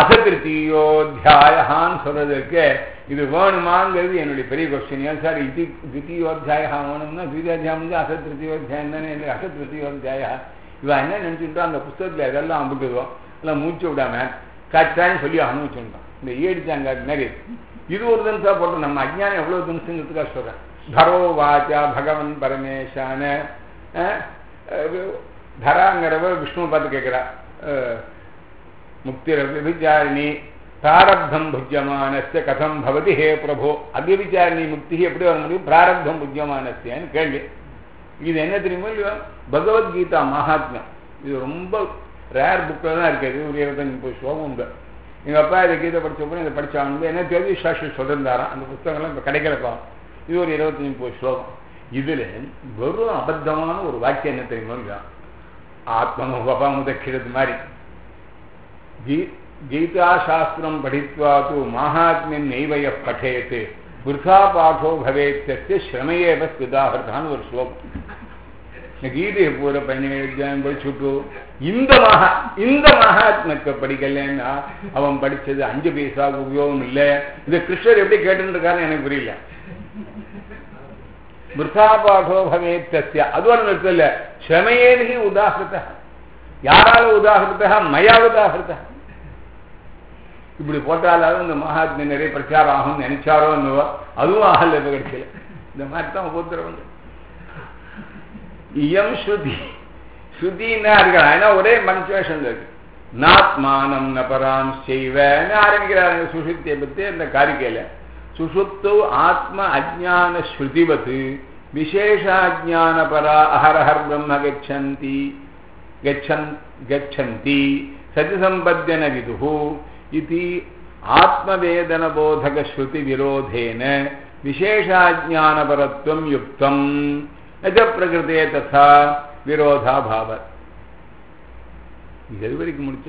அசதிருத்தியோத்தியாயான்னு சொல்றதுக்கு இது வேணுமாங்கிறது என்னுடைய பெரிய கொஸ்டின் ஏன் சார் இது தித்தியோத்தியாயா வேணும்னா தித்தியோத்தியாயம் வந்து அசதிருத்தியோத்தியாயம் தானே இல்லை அசதிருத்தியோத்தியாயா இவன் என்ன நினைச்சுட்டா அந்த புஸ்தகத்துல எதெல்லாம் அம்பிட்டுதோ எல்லாம் மூச்சு விடாம கட்டாயம் சொல்லி அனுபவிச்சுட்டான் இந்த ஏடிச்சாங்க மாதிரி இது ஒரு தினசா போட்டு நம்ம அஜ்ஞானம் எவ்வளவு தினசுங்கிறதுக்காக சொல்றேன் தரோ வாச்சா பகவன் பரமேஷான அஹ், அஹ், தராங்கிறவ விஷ்ணுவை பார்த்து கேட்கிறா அஹ், முக்திர விபச்சாரிணி பிராரப்தம் புஜ்யமானஸ்ய கதம் பவதி ஹே பிரபோ அவ்யபிச்சாரிணி முக்தி எப்படி வர முடியும் பிராரப்தம் புஜ்யமானஸ்யன்னு கேள்வி இது என்ன தெரியுமோ இல்லையோ பகவத்கீதா மகாத்மியம் இது ரொம்ப ரேர் புக்கில் தான் இருக்குது ஒரு இருபத்தஞ்சு முப்பது ஸ்லோகம் உண்டு எங்கள் அப்பா இதை கீதை படிச்சப்போ இதை படிச்சாங்க என்ன தெரிஞ்சு சாஷி சொல்லியிருந்தாராம் அந்த புத்தகங்கள்லாம் இப்போ கிடைக்கிறப்பா இது ஒரு இருபத்தஞ்சு முப்பது ஸ்லோகம் இதில் வெறும் அபத்தமான ஒரு வாக்கியம் என்ன தெரியுமோ இல்லையா ஆத்மனோ அபாமுதக்கிறது மாதிரி கீ- கீதாசாஸ்திரம் படித்வா தூ மாஹாத்மியம் நெய்வய பठेत् விருதா பாடோ பவேத்தஸ்ய ஸ்ரமையேவ ஸ்விதாகிருதான்னு ஒரு ஸ்லோகம் இந்த கீதையை பூரா பதினேழு அத்தியாயம் படிச்சுட்டு இந்த மகா இந்த மகாத்மத்தை படிக்கலன்னா அவன் படிச்சது அஞ்சு பைசா உபயோகம் இல்லை இது கிருஷ்ணர் எப்படி கேட்டுன்னு இருக்காருன்னு எனக்கு புரியல விருதா பாடோ பவேத்தஸ்ய அது ஒரு நிறுத்தம் இல்லை ஸ்ரமையேனி உதாகிருத யாரால உதாகிருத்தா மயா உதாகிருத்தா இப்படி போட்டாலாவது இந்த மகாத்மியம் நிறைய பிரச்சாரம் ஆகும்னு நினைச்சாரோ என்னவோ அதுவும் ஆகல இப்ப கிடைக்கல இந்த மாதிரி தான் உபத்திரவங்க இயம் ஸ்ருதி ஸ்ருதின்னா இருக்கிறா ஏன்னா ஒரே பஞ்சுவேஷன் இருக்கு நாத்மானம் நபராம் செய்வன்னு ஆரம்பிக்கிறாங்க சுஷுப்தியை பத்தி இந்த காரிக்கையில சுஷுப்து ஆத்ம அஜான ஸ்ருதிவத் விசேஷாஜான பரா அஹரஹர் பிரம்ம கச்சந்தி गच्छन् गच्छन्ति सतिसम्पद्यन विदुः इति आत्मवेदनबोधकश्रुतिविरोधेन विशेषाज्ञानपरत्वं युक्तं न च प्रकृते तथा विरोधाभावत् இது எது வரைக்கும் முடிச்ச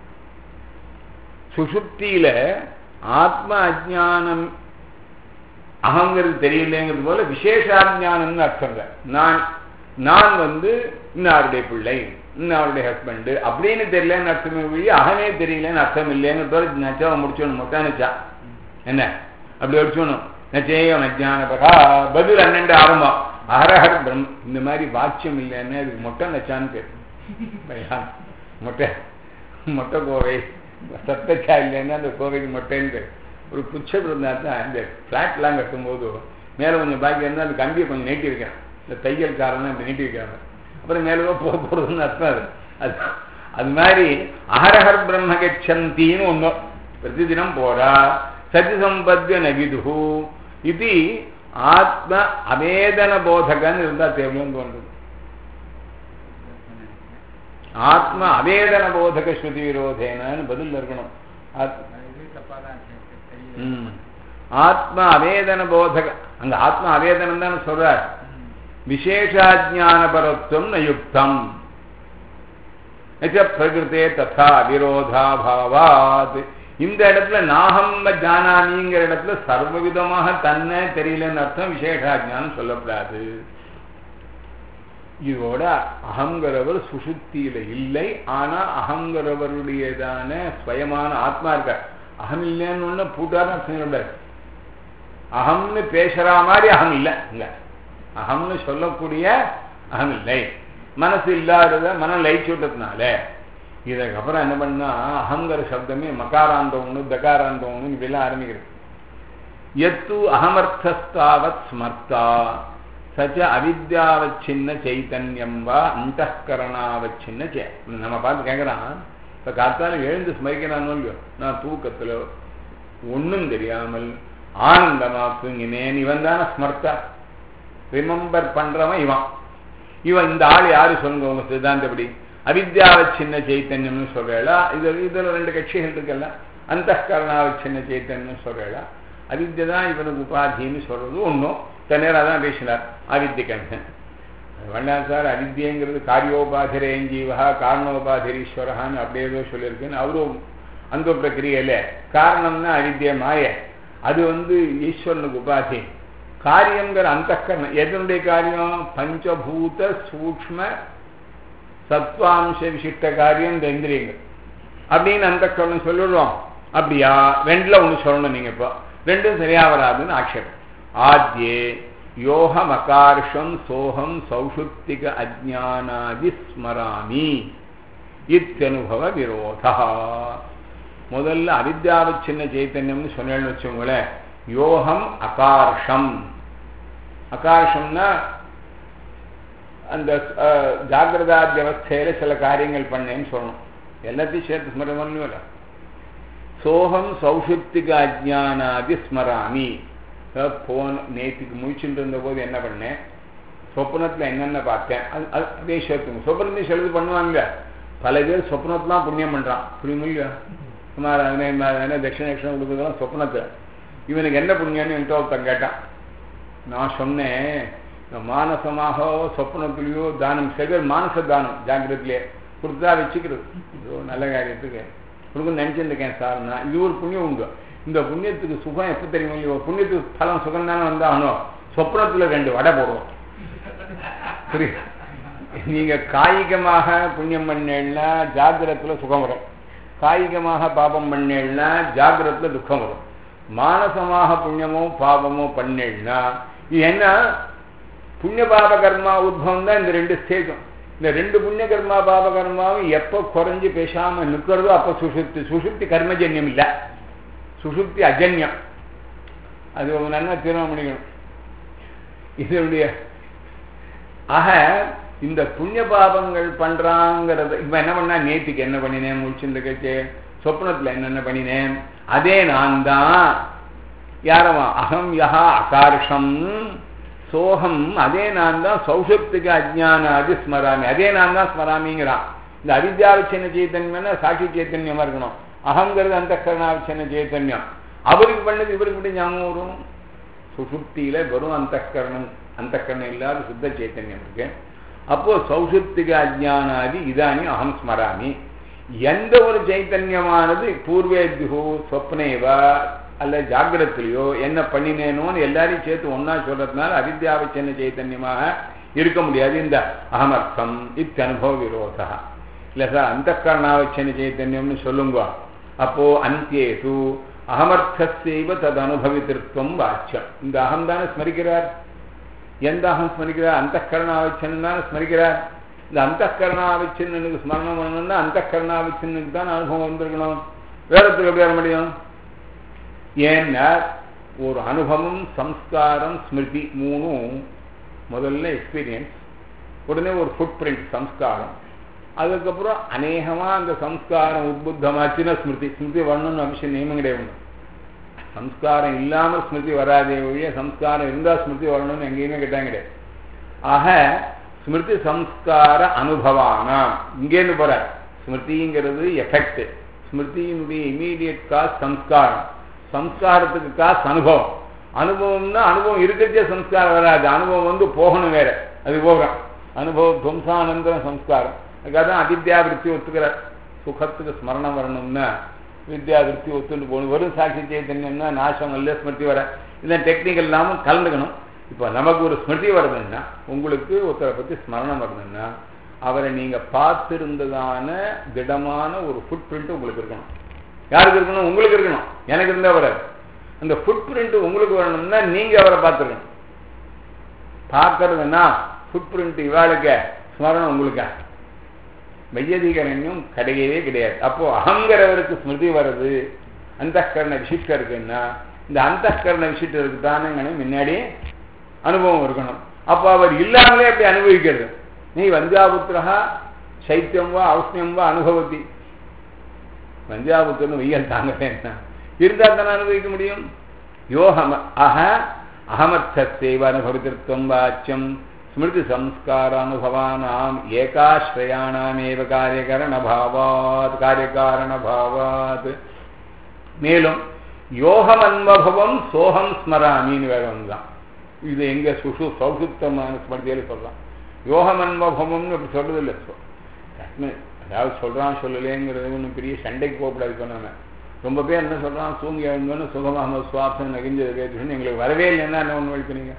சுசுப்தியில ஆத்ம அஜானம் அகங்கிறது தெரியலங்கிறது போல விசேஷாஜானம்னு அர்த்தங்க நான் நான் வந்து இன்னாருடைய பிள்ளை இன்னாருடைய ஹஸ்பண்டு அப்படின்னு தெரியலன்னு அர்த்தமே வழி அகமே தெரியலன்னு அர்த்தம் இல்லைன்னு நச்சாவை முடிச்சோன்னு மொத்தம் நச்சா என்ன அப்படி அடிச்சோணும் நச்சேயம் அஜானபரா பதில் அண்ணண்டு ஆரம்பம் அஹரஹர் பிரம் இந்த மாதிரி வாக்கியம் இல்லைன்னு அதுக்கு மொட்டை நச்சான்னு பேர் பையா, மொட்டை மொட்டை கோவை சத்தச்சா இல்லைன்னா அந்த கோவைக்கு மொட்டைன்னு பேர் ஒரு புச்சம் இருந்தா தான் இந்த ஃப்ளாட்லாம் கட்டும்போது மேலே கொஞ்சம் பாக்கி இருந்தால் அந்த கம்பியை கொஞ்சம் நீட்டி வைக்கிறேன் இந்த தையல்காரன் இப்படி நீட்டி வைக்கிறாங்க அப்புறம் மேலே போக போகிறதுன்னு அர்த்தம் அது அது அது மாதிரி அஹரஹர் பிரம்ம கச்சந்தின்னு ஒன்று பிரதிதினம் போறா சதி சம்பத்திய நவிது இது ஆத்ம அவேதன போதகன்னு இருந்தா தேவைன்னு தோன்றுது ஆத்ம அவேதன போதக ஸ்ருதி விரோதேனன்னு பதில் இருக்கணும் ஆத்- இது தப்பா தான் இருக்கு தெரியல ம். ஆத்ம அவேதன போதக அங்க ஆத்ம அவேதனம் தானே சொல்றார் விசேஷாஜானபரத்துவம் நயுக்தம் நச்ச பிரகிருத்தே ததா விரோதாபாவாத் இந்த இடத்துல நாகம் ஜானாமிங்கிற இடத்துல சர்வவிதமாக தன்னை தெரியலன்னு அர்த்தம் விசேஷாஜானம் சொல்லப்படாது இதோட அகங்கிறவர் சுசுத்தியில இல்லை ஆனா அகங்கிறவருடையதான ஸ்வயமான ஆத்மா இருக்க அகம் இல்லைன்னு ஒண்ணு பூட்டாதான் சொல்லக்கூடாது அகம்னு பேசுற மாதிரி அகம் இல்லை இங்க அகம்னு சொல்லக்கூடிய அகம் இல்லை மனசு இல்லாதத மனம் லயிச்சு விட்டதுனால இதுக்கப்புறம் என்ன பண்ணா அகங்கிற சப்தமே மகாராந்தம் ஒண்ணு தகாராந்தம் ஒண்ணு இப்படிலாம் ஆரம்பிக்கிறது எத்து அகமர்த்தஸ்தாவத் ஸ்மர்த்தா சச்ச அவித்யாவச்சின்ன சைத்தன்யம் வா அந்தகரணாவச்சின்ன சே நம்ம பார்த்து கேட்குறான் இப்போ காத்தால எழுந்து ஸ்மரிக்கிறானோ இல்லையோ நான் தூக்கத்தில் ஒன்றும் தெரியாமல் ஆனந்தமா தூங்கினேன் இவன் தானே ஸ்மர்த்தா ரிமெம்பர் பண்றவன் இவன் இவன் இந்த ஆள் யாரு சொல்லுங்க உங்க சித்தாந்தப்படி அவித்யாவச்சின்ன சைத்தன்யம்னு சொல்றா இது இதுல ரெண்டு கட்சிகள் இருக்குல்ல அந்தகரணாவச்சின்ன சைத்தன்யம் சொல்றா அவித்யை தான் இவனுக்கு உபாதின்னு சொல்றது ஒன்றும் தன்னேராக தான் பேசினார் அவித்தியகண்ணன் வேண்டாம் சார் அவித்தியங்கிறது காரியோபாதிரேஞ்சீவா காரணோபாதிரீஸ்வரகான்னு அப்படியே ஏதோ சொல்லியிருக்குன்னு அவரும் அந்த பிரக்கிரியில காரணம்னா அவித்திய மாய அது வந்து ஈஸ்வரனுக்கு உபாதி காரியங்கிற அந்தக்கரணம் எதனுடைய காரியம் பஞ்சபூத சூக்ம சத்வாம்ச விசிஷ்ட காரியம் இந்த இந்திரியங்கள் அப்படின்னு அந்தக்கரணம் சொல்லிடுறோம் அப்படியா ரெண்டுல ஒன்று சொல்லணும் நீங்க இப்போ ரெண்டும் சரியா வராதுன்னு ஆட்சேபம் ஆத்யே யோகமகார்ஷம் சோகம் சௌஷுப்திக அஜானாதி ஸ்மராமி இத்தனுபவ விரோதா முதல்ல அவித்யாவச்சின்ன சைத்தன்யம்னு சொன்னேன்னு வச்சுங்களேன் யோகம் அகார்ஷம் அகார்ஷம்னா அந்த ஜாகிரதா வியவஸ்தையில சில காரியங்கள் பண்ணேன்னு சொல்லணும் எல்லாத்தையும் சேர்த்து ஸ்மரணம் இல்லை சோகம் சௌஷுப்திக அஜானாதி ஸ்மராமி போன நேற்றுக்கு முழிச்சுட்டு இருந்த போது என்ன பண்ணேன் சொப்னத்தில் என்னென்ன பார்த்தேன் அது அதே சேர்த்துங்க சொப்னத்தையும் செலுத்து பண்ணுவாங்க பல பேர் சொப்னத்தெலாம் புண்ணியம் பண்ணுறான் புரியுமா இல்லையா சுமார் என்ன தட்சிண தட்சிணம் கொடுக்குறதெல்லாம் சொப்னத்தை இவனுக்கு என்ன புண்ணியம்னு என்கிட்ட ஒருத்தன் கேட்டான் நான் சொன்னேன் மானசமாக சொப்னத்திலேயோ தானம் சில மானச தானம் ஜாகிரத்திலே கொடுத்தா வச்சுக்கிறது இது நல்ல காரியத்துக்கு கொடுக்க நினச்சிருக்கேன் சார் நான் இது ஒரு புண்ணியம் உண்டு இந்த புண்ணியத்துக்கு சுகம் எப்போ தெரியுமா இல்லையோ புண்ணியத்துக்கு பலம் சுகம் தானே வந்தாகணும் சொப்னத்தில் ரெண்டு வடை போடுவோம் புரியுது நீங்க காய்கமாக புண்ணியம் பண்ணேன்னா ஜாகிரத்துல சுகம் வரும் காய்கமாக பாபம் பண்ணேன்னா ஜாகிரத்துல துக்கம் வரும் மானசமாக புண்ணியமோ பாபமோ பண்ணேன்னா இது என்ன புண்ணிய பாப கர்மா உத்பவம் தான் இந்த ரெண்டு ஸ்டேஜும் இந்த ரெண்டு புண்ணிய கர்மா பாப கர்மாவும் எப்போ குறைஞ்சு பேசாம நிற்கிறதோ அப்போ சுசுப்தி சுசுப்தி கர்மஜன்யம் இல்லை சுசுப்தி அஜன்யம் அது ஒரு நல்லா தீர்மானம் பண்ணிக்கணும் இதனுடைய ஆக இந்த புண்ணிய பாபங்கள் பண்றாங்கிறத இப்ப என்ன பண்ணா நேற்றுக்கு என்ன பண்ணினேன் முடிச்சிருந்த கட்சி சொப்னத்துல என்னென்ன பண்ணினேன் அதே நான் தான் யாரவா அகம் யஹா அகார்ஷம் சோகம் அதே நான் தான் சௌஷப்திக அஜானாதி ஸ்மராமி அதே நான் தான் ஸ்மராமிங்கிறான் இந்த அவித்யாவிச்சன சைத்தன்யம்னா சாட்சி சைத்தன்யமா இருக்கணும் அகங்கிறது அந்த கரணாவிச்சன சைத்தன்யம் அவருக்கு பண்ணது இவருக்கு மட்டும் ஞாபகம் வரும் சுசுப்தியில வெறும் அந்த கரணம் அந்த கரணம் இல்லாத சுத்த சைத்தன்யம் இருக்கு அப்போ சௌசுப்திக அஜானாதி இதானி அகம் ஸ்மராமி எந்த ஒரு சைத்தன்யமானது பூர்வேத்யோ சொப்னேவா அல்ல ஜாகிரத்திலையோ என்ன பண்ணினேனோன்னு எல்லாரையும் சேர்த்து ஒன்னா சொல்றதுனால அவித்யாவச்சன சைத்தன்யமாக இருக்க முடியாது இந்த அகமர்த்தம் இத்தனுபவ விரோதா இல்ல சார் அந்த கரணாவச்சன சைத்தன்யம்னு சொல்லுங்க அப்போ அந்தியேது அகமர்த்தசைவ தது அனுபவித்திருத்தம் வாச்சியம் இந்த அகம் தானே ஸ்மரிக்கிறார் எந்த அகம் ஸ்மரிக்கிறார் அந்த கரணாவச்சன் தானே ஸ்மரிக்கிறார் இந்த அந்த கரணாவச்சனுக்கு ஸ்மரணம் பண்ணணும்னா அந்த கரணாவச்சனுக்கு தான் அனுபவம் வந்திருக்கணும் வேறத்துக்கு எப்படி வர முடியும் ஏன்னா ஒரு அனுபவம் சம்ஸ்காரம் ஸ்மிருதி மூணும் முதல்ல எக்ஸ்பீரியன்ஸ் உடனே ஒரு ஃபுட் பிரிண்ட் சம்ஸ்காரம் அதுக்கப்புறம் அநேகமா அந்த சம்ஸ்காரம் உத்புத்தமாச்சுன்னா ஸ்மிருதி ஸ்மிருதி வரணும்னு அவசியம் நியமம் கிடையாது சம்ஸ்காரம் இல்லாமல் ஸ்மிருதி வராதே ஒழிய சம்ஸ்காரம் இருந்தால் ஸ்மிருதி வரணும்னு எங்கேயுமே கேட்டாங்க கிடையாது ஆக ஸ்மிருதி சம்ஸ்கார அனுபவானாம் இங்கேருந்து போற ஸ்மிருதிங்கிறது எஃபெக்ட் ஸ்மிருதியினுடைய இமீடியட் காஸ் சம்ஸ்காரம் சம்ஸ்காரத்துக்கு காசு அனுபவம் அனுபவம்னா அனுபவம் இருக்கிறதே சம்ஸ்காரம் வராது அனுபவம் வந்து போகணும் வேற அது போகிறோம் அனுபவம் துவம்சானந்தரம் சம்ஸ்காரம் அதுக்காக தான் அதித்யாவிருத்தி ஒத்துக்கிற சுகத்துக்கு ஸ்மரணம் வரணும்னா வித்யா விருத்தி ஒத்துண்டு போகணும் வெறும் சாட்சி சைத்தன்யம்னா நாசம் நல்ல ஸ்மிருதி வர இதெல்லாம் டெக்னிக்கல் இல்லாமல் கலந்துக்கணும் இப்போ நமக்கு ஒரு ஸ்மிருதி வருதுன்னா உங்களுக்கு ஒருத்தரை பற்றி ஸ்மரணம் வருதுன்னா அவரை நீங்கள் பார்த்திருந்ததான திடமான ஒரு ஃபுட் பிரிண்ட் உங்களுக்கு இருக்கணும் யாருக்கு இருக்கணும் உங்களுக்கு இருக்கணும் எனக்கு இருந்தால் வராது அந்த ஃபுட் பிரிண்ட் உங்களுக்கு வரணும்னா நீங்கள் அவரை பார்த்துருக்கணும் பார்க்கறதுன்னா ஃபுட் பிரிண்ட் இவாளுக்கு ஸ்மரணம் உங்களுக்கா மையதிகரண்யம் கிடையவே கிடையாது அப்போ அகங்கிறவருக்கு ஸ்மிருதி வருது அந்தகரண விசிஷ்டம் இருக்குன்னா இந்த அந்தகரண விசிஷ்டருக்கு தானே முன்னாடி அனுபவம் இருக்கணும் அப்போ அவர் இல்லாமலே அப்படி அனுபவிக்கிறது நீ வஞ்சாபுத்திரா சைத்தியம் வா ஔஷ்ணியம் வா அனுபவத்தி வஞ்சாபுத்திரன்னு வெய்யல் தாங்கலேன்னா இருந்தால் தானே அனுபவிக்க முடியும் யோகம் அஹ அகமர்த்தத்தைவ அனுபவித்திருத்தம் வாச்சியம் ஸ்மிருதி சம்ஸ்காரானுபவானாம் ஏகாஸ்ரயானாமேவ காரியகரணபாவாத் காரியகாரணபாவாத் மேலும் யோகம் அன்பபவம் சோகம் ஸ்மராமின்னு வேற தான் இது எங்க சுசு சௌசுப்தமான ஸ்மருதியில் சொல்லலாம் யோகம் அன்பபவம்னு அப்படி சொல்றது இல்லை அதாவது சொல்றான் சொல்லலேங்கிறது ஒன்றும் பெரிய சண்டைக்கு போகக்கூடாது இப்போ நம்ம ரொம்ப பேர் என்ன சொல்றான் தூங்கி எழுந்தோன்னு சுகமாக சுவாசம் நகிஞ்சது கேட்டுன்னு எங்களுக்கு வரவே இல்லைன்னா என்ன ஒன்று வலிக்கிறீங்க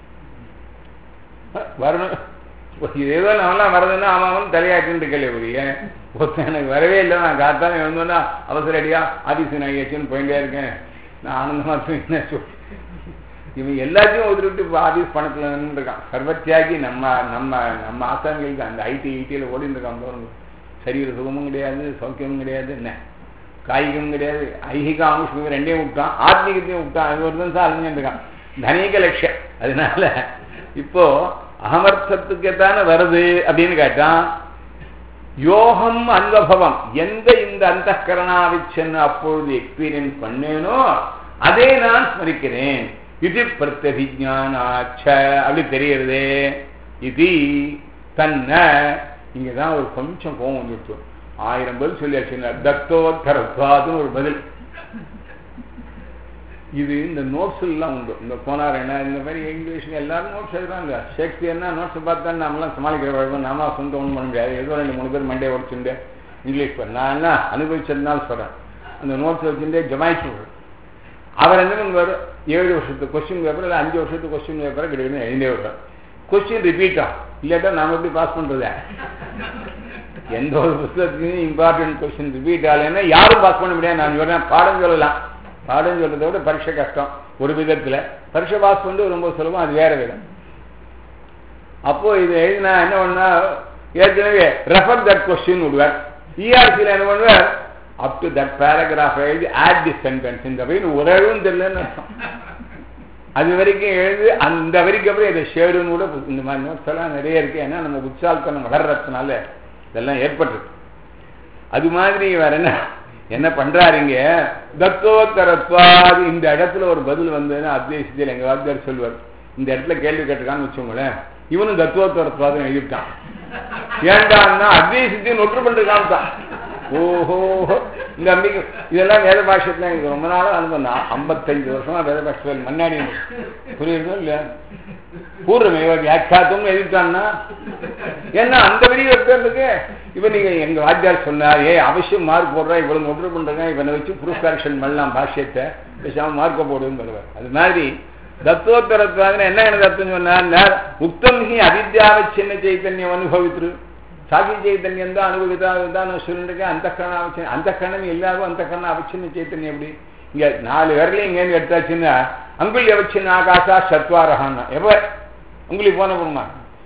வரணும் ஏதோ நம்மளாம் வரதுன்னா அவன் அவன் தலையாட்டுன்னு இருக்கல ஒழிய ஒருத்தன் எனக்கு வரவே இல்லை நான் காத்தாலும் எழுந்தோன்னா அவசர அடியா ஆஃபீஸ் நான் ஆச்சுன்னு போயிட்டே இருக்கேன் நான் ஆனந்தமாக என்ன சொல் இவன் எல்லாத்தையும் ஒதுக்கிட்டு இப்போ ஆஃபீஸ் பணத்தில் இருக்கான் சர்வத்தியாகி நம்ம நம்ம நம்ம ஆசாமிகளுக்கு அந்த ஐடி ஐடியில் ஓடிட்டு இருக்கான் பாருங்க சரீர சுகமும் கிடையாது சௌக்கியமும் கிடையாது என்ன காய்கம் கிடையாது ஐகிக ஆமுஷ்மிகம் ரெண்டையும் விட்டான் ஆத்மீகத்தையும் விட்டான் அது ஒரு தான் அழிஞ்சுட்டு இருக்கான் தனிக லட்சியம் அதனால இப்போ அகமர்த்தத்துக்கு தானே வருது அப்படின்னு கேட்டான் யோகம் அனுபவம் எந்த இந்த அந்த கரணாவிச்சன் அப்பொழுது எக்ஸ்பீரியன்ஸ் பண்ணேனோ அதை நான் ஸ்மரிக்கிறேன் இது பிரத்யபிஜானாச்ச அப்படி தெரியறதே இது தன்ன இங்கதான் ஒரு கொஞ்சம் கோவம் வந்துட்டு ஆயிரம் பதில் சொல்லியாச்சு தத்தோத்தரத்வாதுன்னு ஒரு பதில் இது இந்த நோட்ஸ் எல்லாம் உண்டு இந்த போனார் என்ன இந்த மாதிரி இங்கிலீஷ்ல எல்லாரும் நோட்ஸ் எழுதுறாங்க ஷேக்ஸ்பியர்னா நோட்ஸ் பார்த்தா நாமெல்லாம் சமாளிக்கிற வழக்கம் நாம சொந்த ஒன்றும் பண்ண முடியாது ஏதோ ரெண்டு மூணு பேர் மண்டே உடச்சுண்டு இங்கிலீஷ் பண்ண நான் என்ன அனுபவிச்சதுனால சொல்றேன் அந்த நோட்ஸ் வச்சுட்டு ஜமாய்ச்சி அவர் என்ன பண்ணுவார் ஏழு வருஷத்து கொஸ்டின் பேப்பர் இல்லை அஞ்சு வருஷத்து கொஸ்டின் பேப்பரை கிடையாது எழுந்தே விடுறார் கொஸ்டின் ரிப்பீட்டா இல்லாட்டா நாம எப்படி பாஸ் பண்றது எந்த ஒரு புத்தகத்துலையும் இம்பார்ட்டன்ட் கொஸ்டின் ரிப்பீட் ஆகலைன்னா யாரும் பாஸ் பண்ண முடியாது நான் சொல்றேன் பாடம் சொல்லலாம் பாடம் சொல்றதை விட பரீட்சை கஷ்டம் ஒரு விதத்துல பரீட்சை பாஸ் பண்ணிட்டு ரொம்ப சுலபம் அது வேற விதம் அப்போ இது எழுதினா என்ன பண்ணா ஏற்கனவே ரெஃபர் தட் கொஸ்டின் விடுவார் இஆர்சியில் என்ன பண்ணுவார் அப் டு தட் பேராகிராஃப் எழுதி ஆட் தி சென்டென்ஸ் இந்த வரைக்கும் ஒரு எழுவும் தெரியலன்னு அர்த்தம் அது வரைக்கும் எழுது அந்த வரைக்கும் அப்புறம் இதை ஷேடுன்னு கூட இந்த மாதிரி நோட்ஸ் எல்லாம் நிறைய இருக்கு ஏன்னா நம்ம உற்சாகத்தனம் வளர்றதுனால இதெல்லாம் ஏற்பட்டுருக்கு அது மாதிரி வேற என்ன என்ன பண்றாருங்க தத்துவத்தரத்வாது இந்த இடத்துல ஒரு பதில் வந்ததுன்னா அத்வேஷத்தில் எங்க வாத்தியார் சொல்வார் இந்த இடத்துல கேள்வி கேட்டிருக்கான்னு வச்சோங்களேன் இவனும் தத்துவத்தரத்வாதம் எழுதிட்டான் ஏண்டான்னா அத்வேஷத்தையும் ஒற்று பண்ணிருக்கான் தான் ஓஹோ இந்த அம்பிகை இதெல்லாம் வேத பாஷத்துல எனக்கு ரொம்ப நாளாக அனுபவம் ஐம்பத்தஞ்சு வருஷமா வேத பாஷத்தில் மண்ணாடி புரியுதோ இல்லையா பூர்வமேவ வியாக்கியாத்தம் எழுதிட்டான்னா ஏன்னா அந்த வரி இருக்கிறதுக்கு இவன் நீங்க எங்க வாத்தியார் சொன்னார் ஏ அவசியம் மார்க் போடுறா இவ்வளவு ஒன்று பண்றேங்க இவனை வச்சு ப்ரூஃப் கரெக்ஷன் பண்ணலாம் பாஷ்யத்தை பேசாம மார்க்க போடுன்னு சொல்லுவார் அது மாதிரி தத்துவத்தரத்வாதின என்ன எனக்கு அர்த்தம் சொன்னார் உத்தம் ஹி அவித்யாவச்சின்ன சைத்தன்யம் அனுபவித்துரு சாகி ಚೈತನ್ಯಂದ ಅನುಭವಿತ ವಿಧಾನ சொல்லிருக்கேன் அந்த கரண அவச்சியம் அந்த கண்ணன் எல்லாரும் அந்த கண்ண அவச்சின்ன சைத்தன்யம் எப்படி இங்க நாலு விரலையும் இங்கேருந்து எடுத்தாச்சுன்னா அங்குலி அவச்சின்ன ஆகாசா சத்வாரகான்னா எப்ப உங்குலி போன போணுமா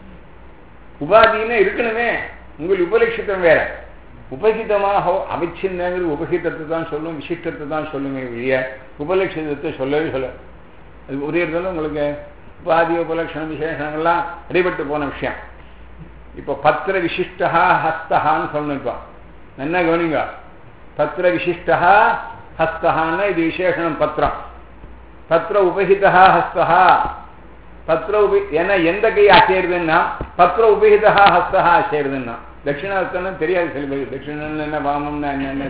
உபாதின்னு இருக்கணுமே உங்கள் உபலட்சித்தம் வேற உபகிதமாக அவச்சின்னங்கிறது உபகிதத்தை தான் சொல்லும் விசிஷ்டத்தை தான் சொல்லுமே வெளிய உபலட்சிதத்தை சொல்லவே சொல்ல அது ஒரே இடத்துல உங்களுக்கு உபாதி உபலட்சணம் விசேஷங்கள்லாம் அடிபட்டு போன விஷயம் இப்போ பத்திர விசிஷ்டா ஹஸ்தஹான்னு சொல்லணும் இப்போ என்ன கவனிங்க பத்திர விசிஷ்டா ஹஸ்தஹான்னா இது விசேஷனம் பத்திரம் பத்திர உபகிதா ஹஸ்தஹா பத்திர உபி ஏன்னா எந்த கை அசைறதுன்னா பத்திர உபகிதா ஹஸ்தஹா அசைறதுன்னா தட்சிணாஸ்தனம் தெரியாது சில பேர் தட்சிணம் என்ன வாமம்னா என்ன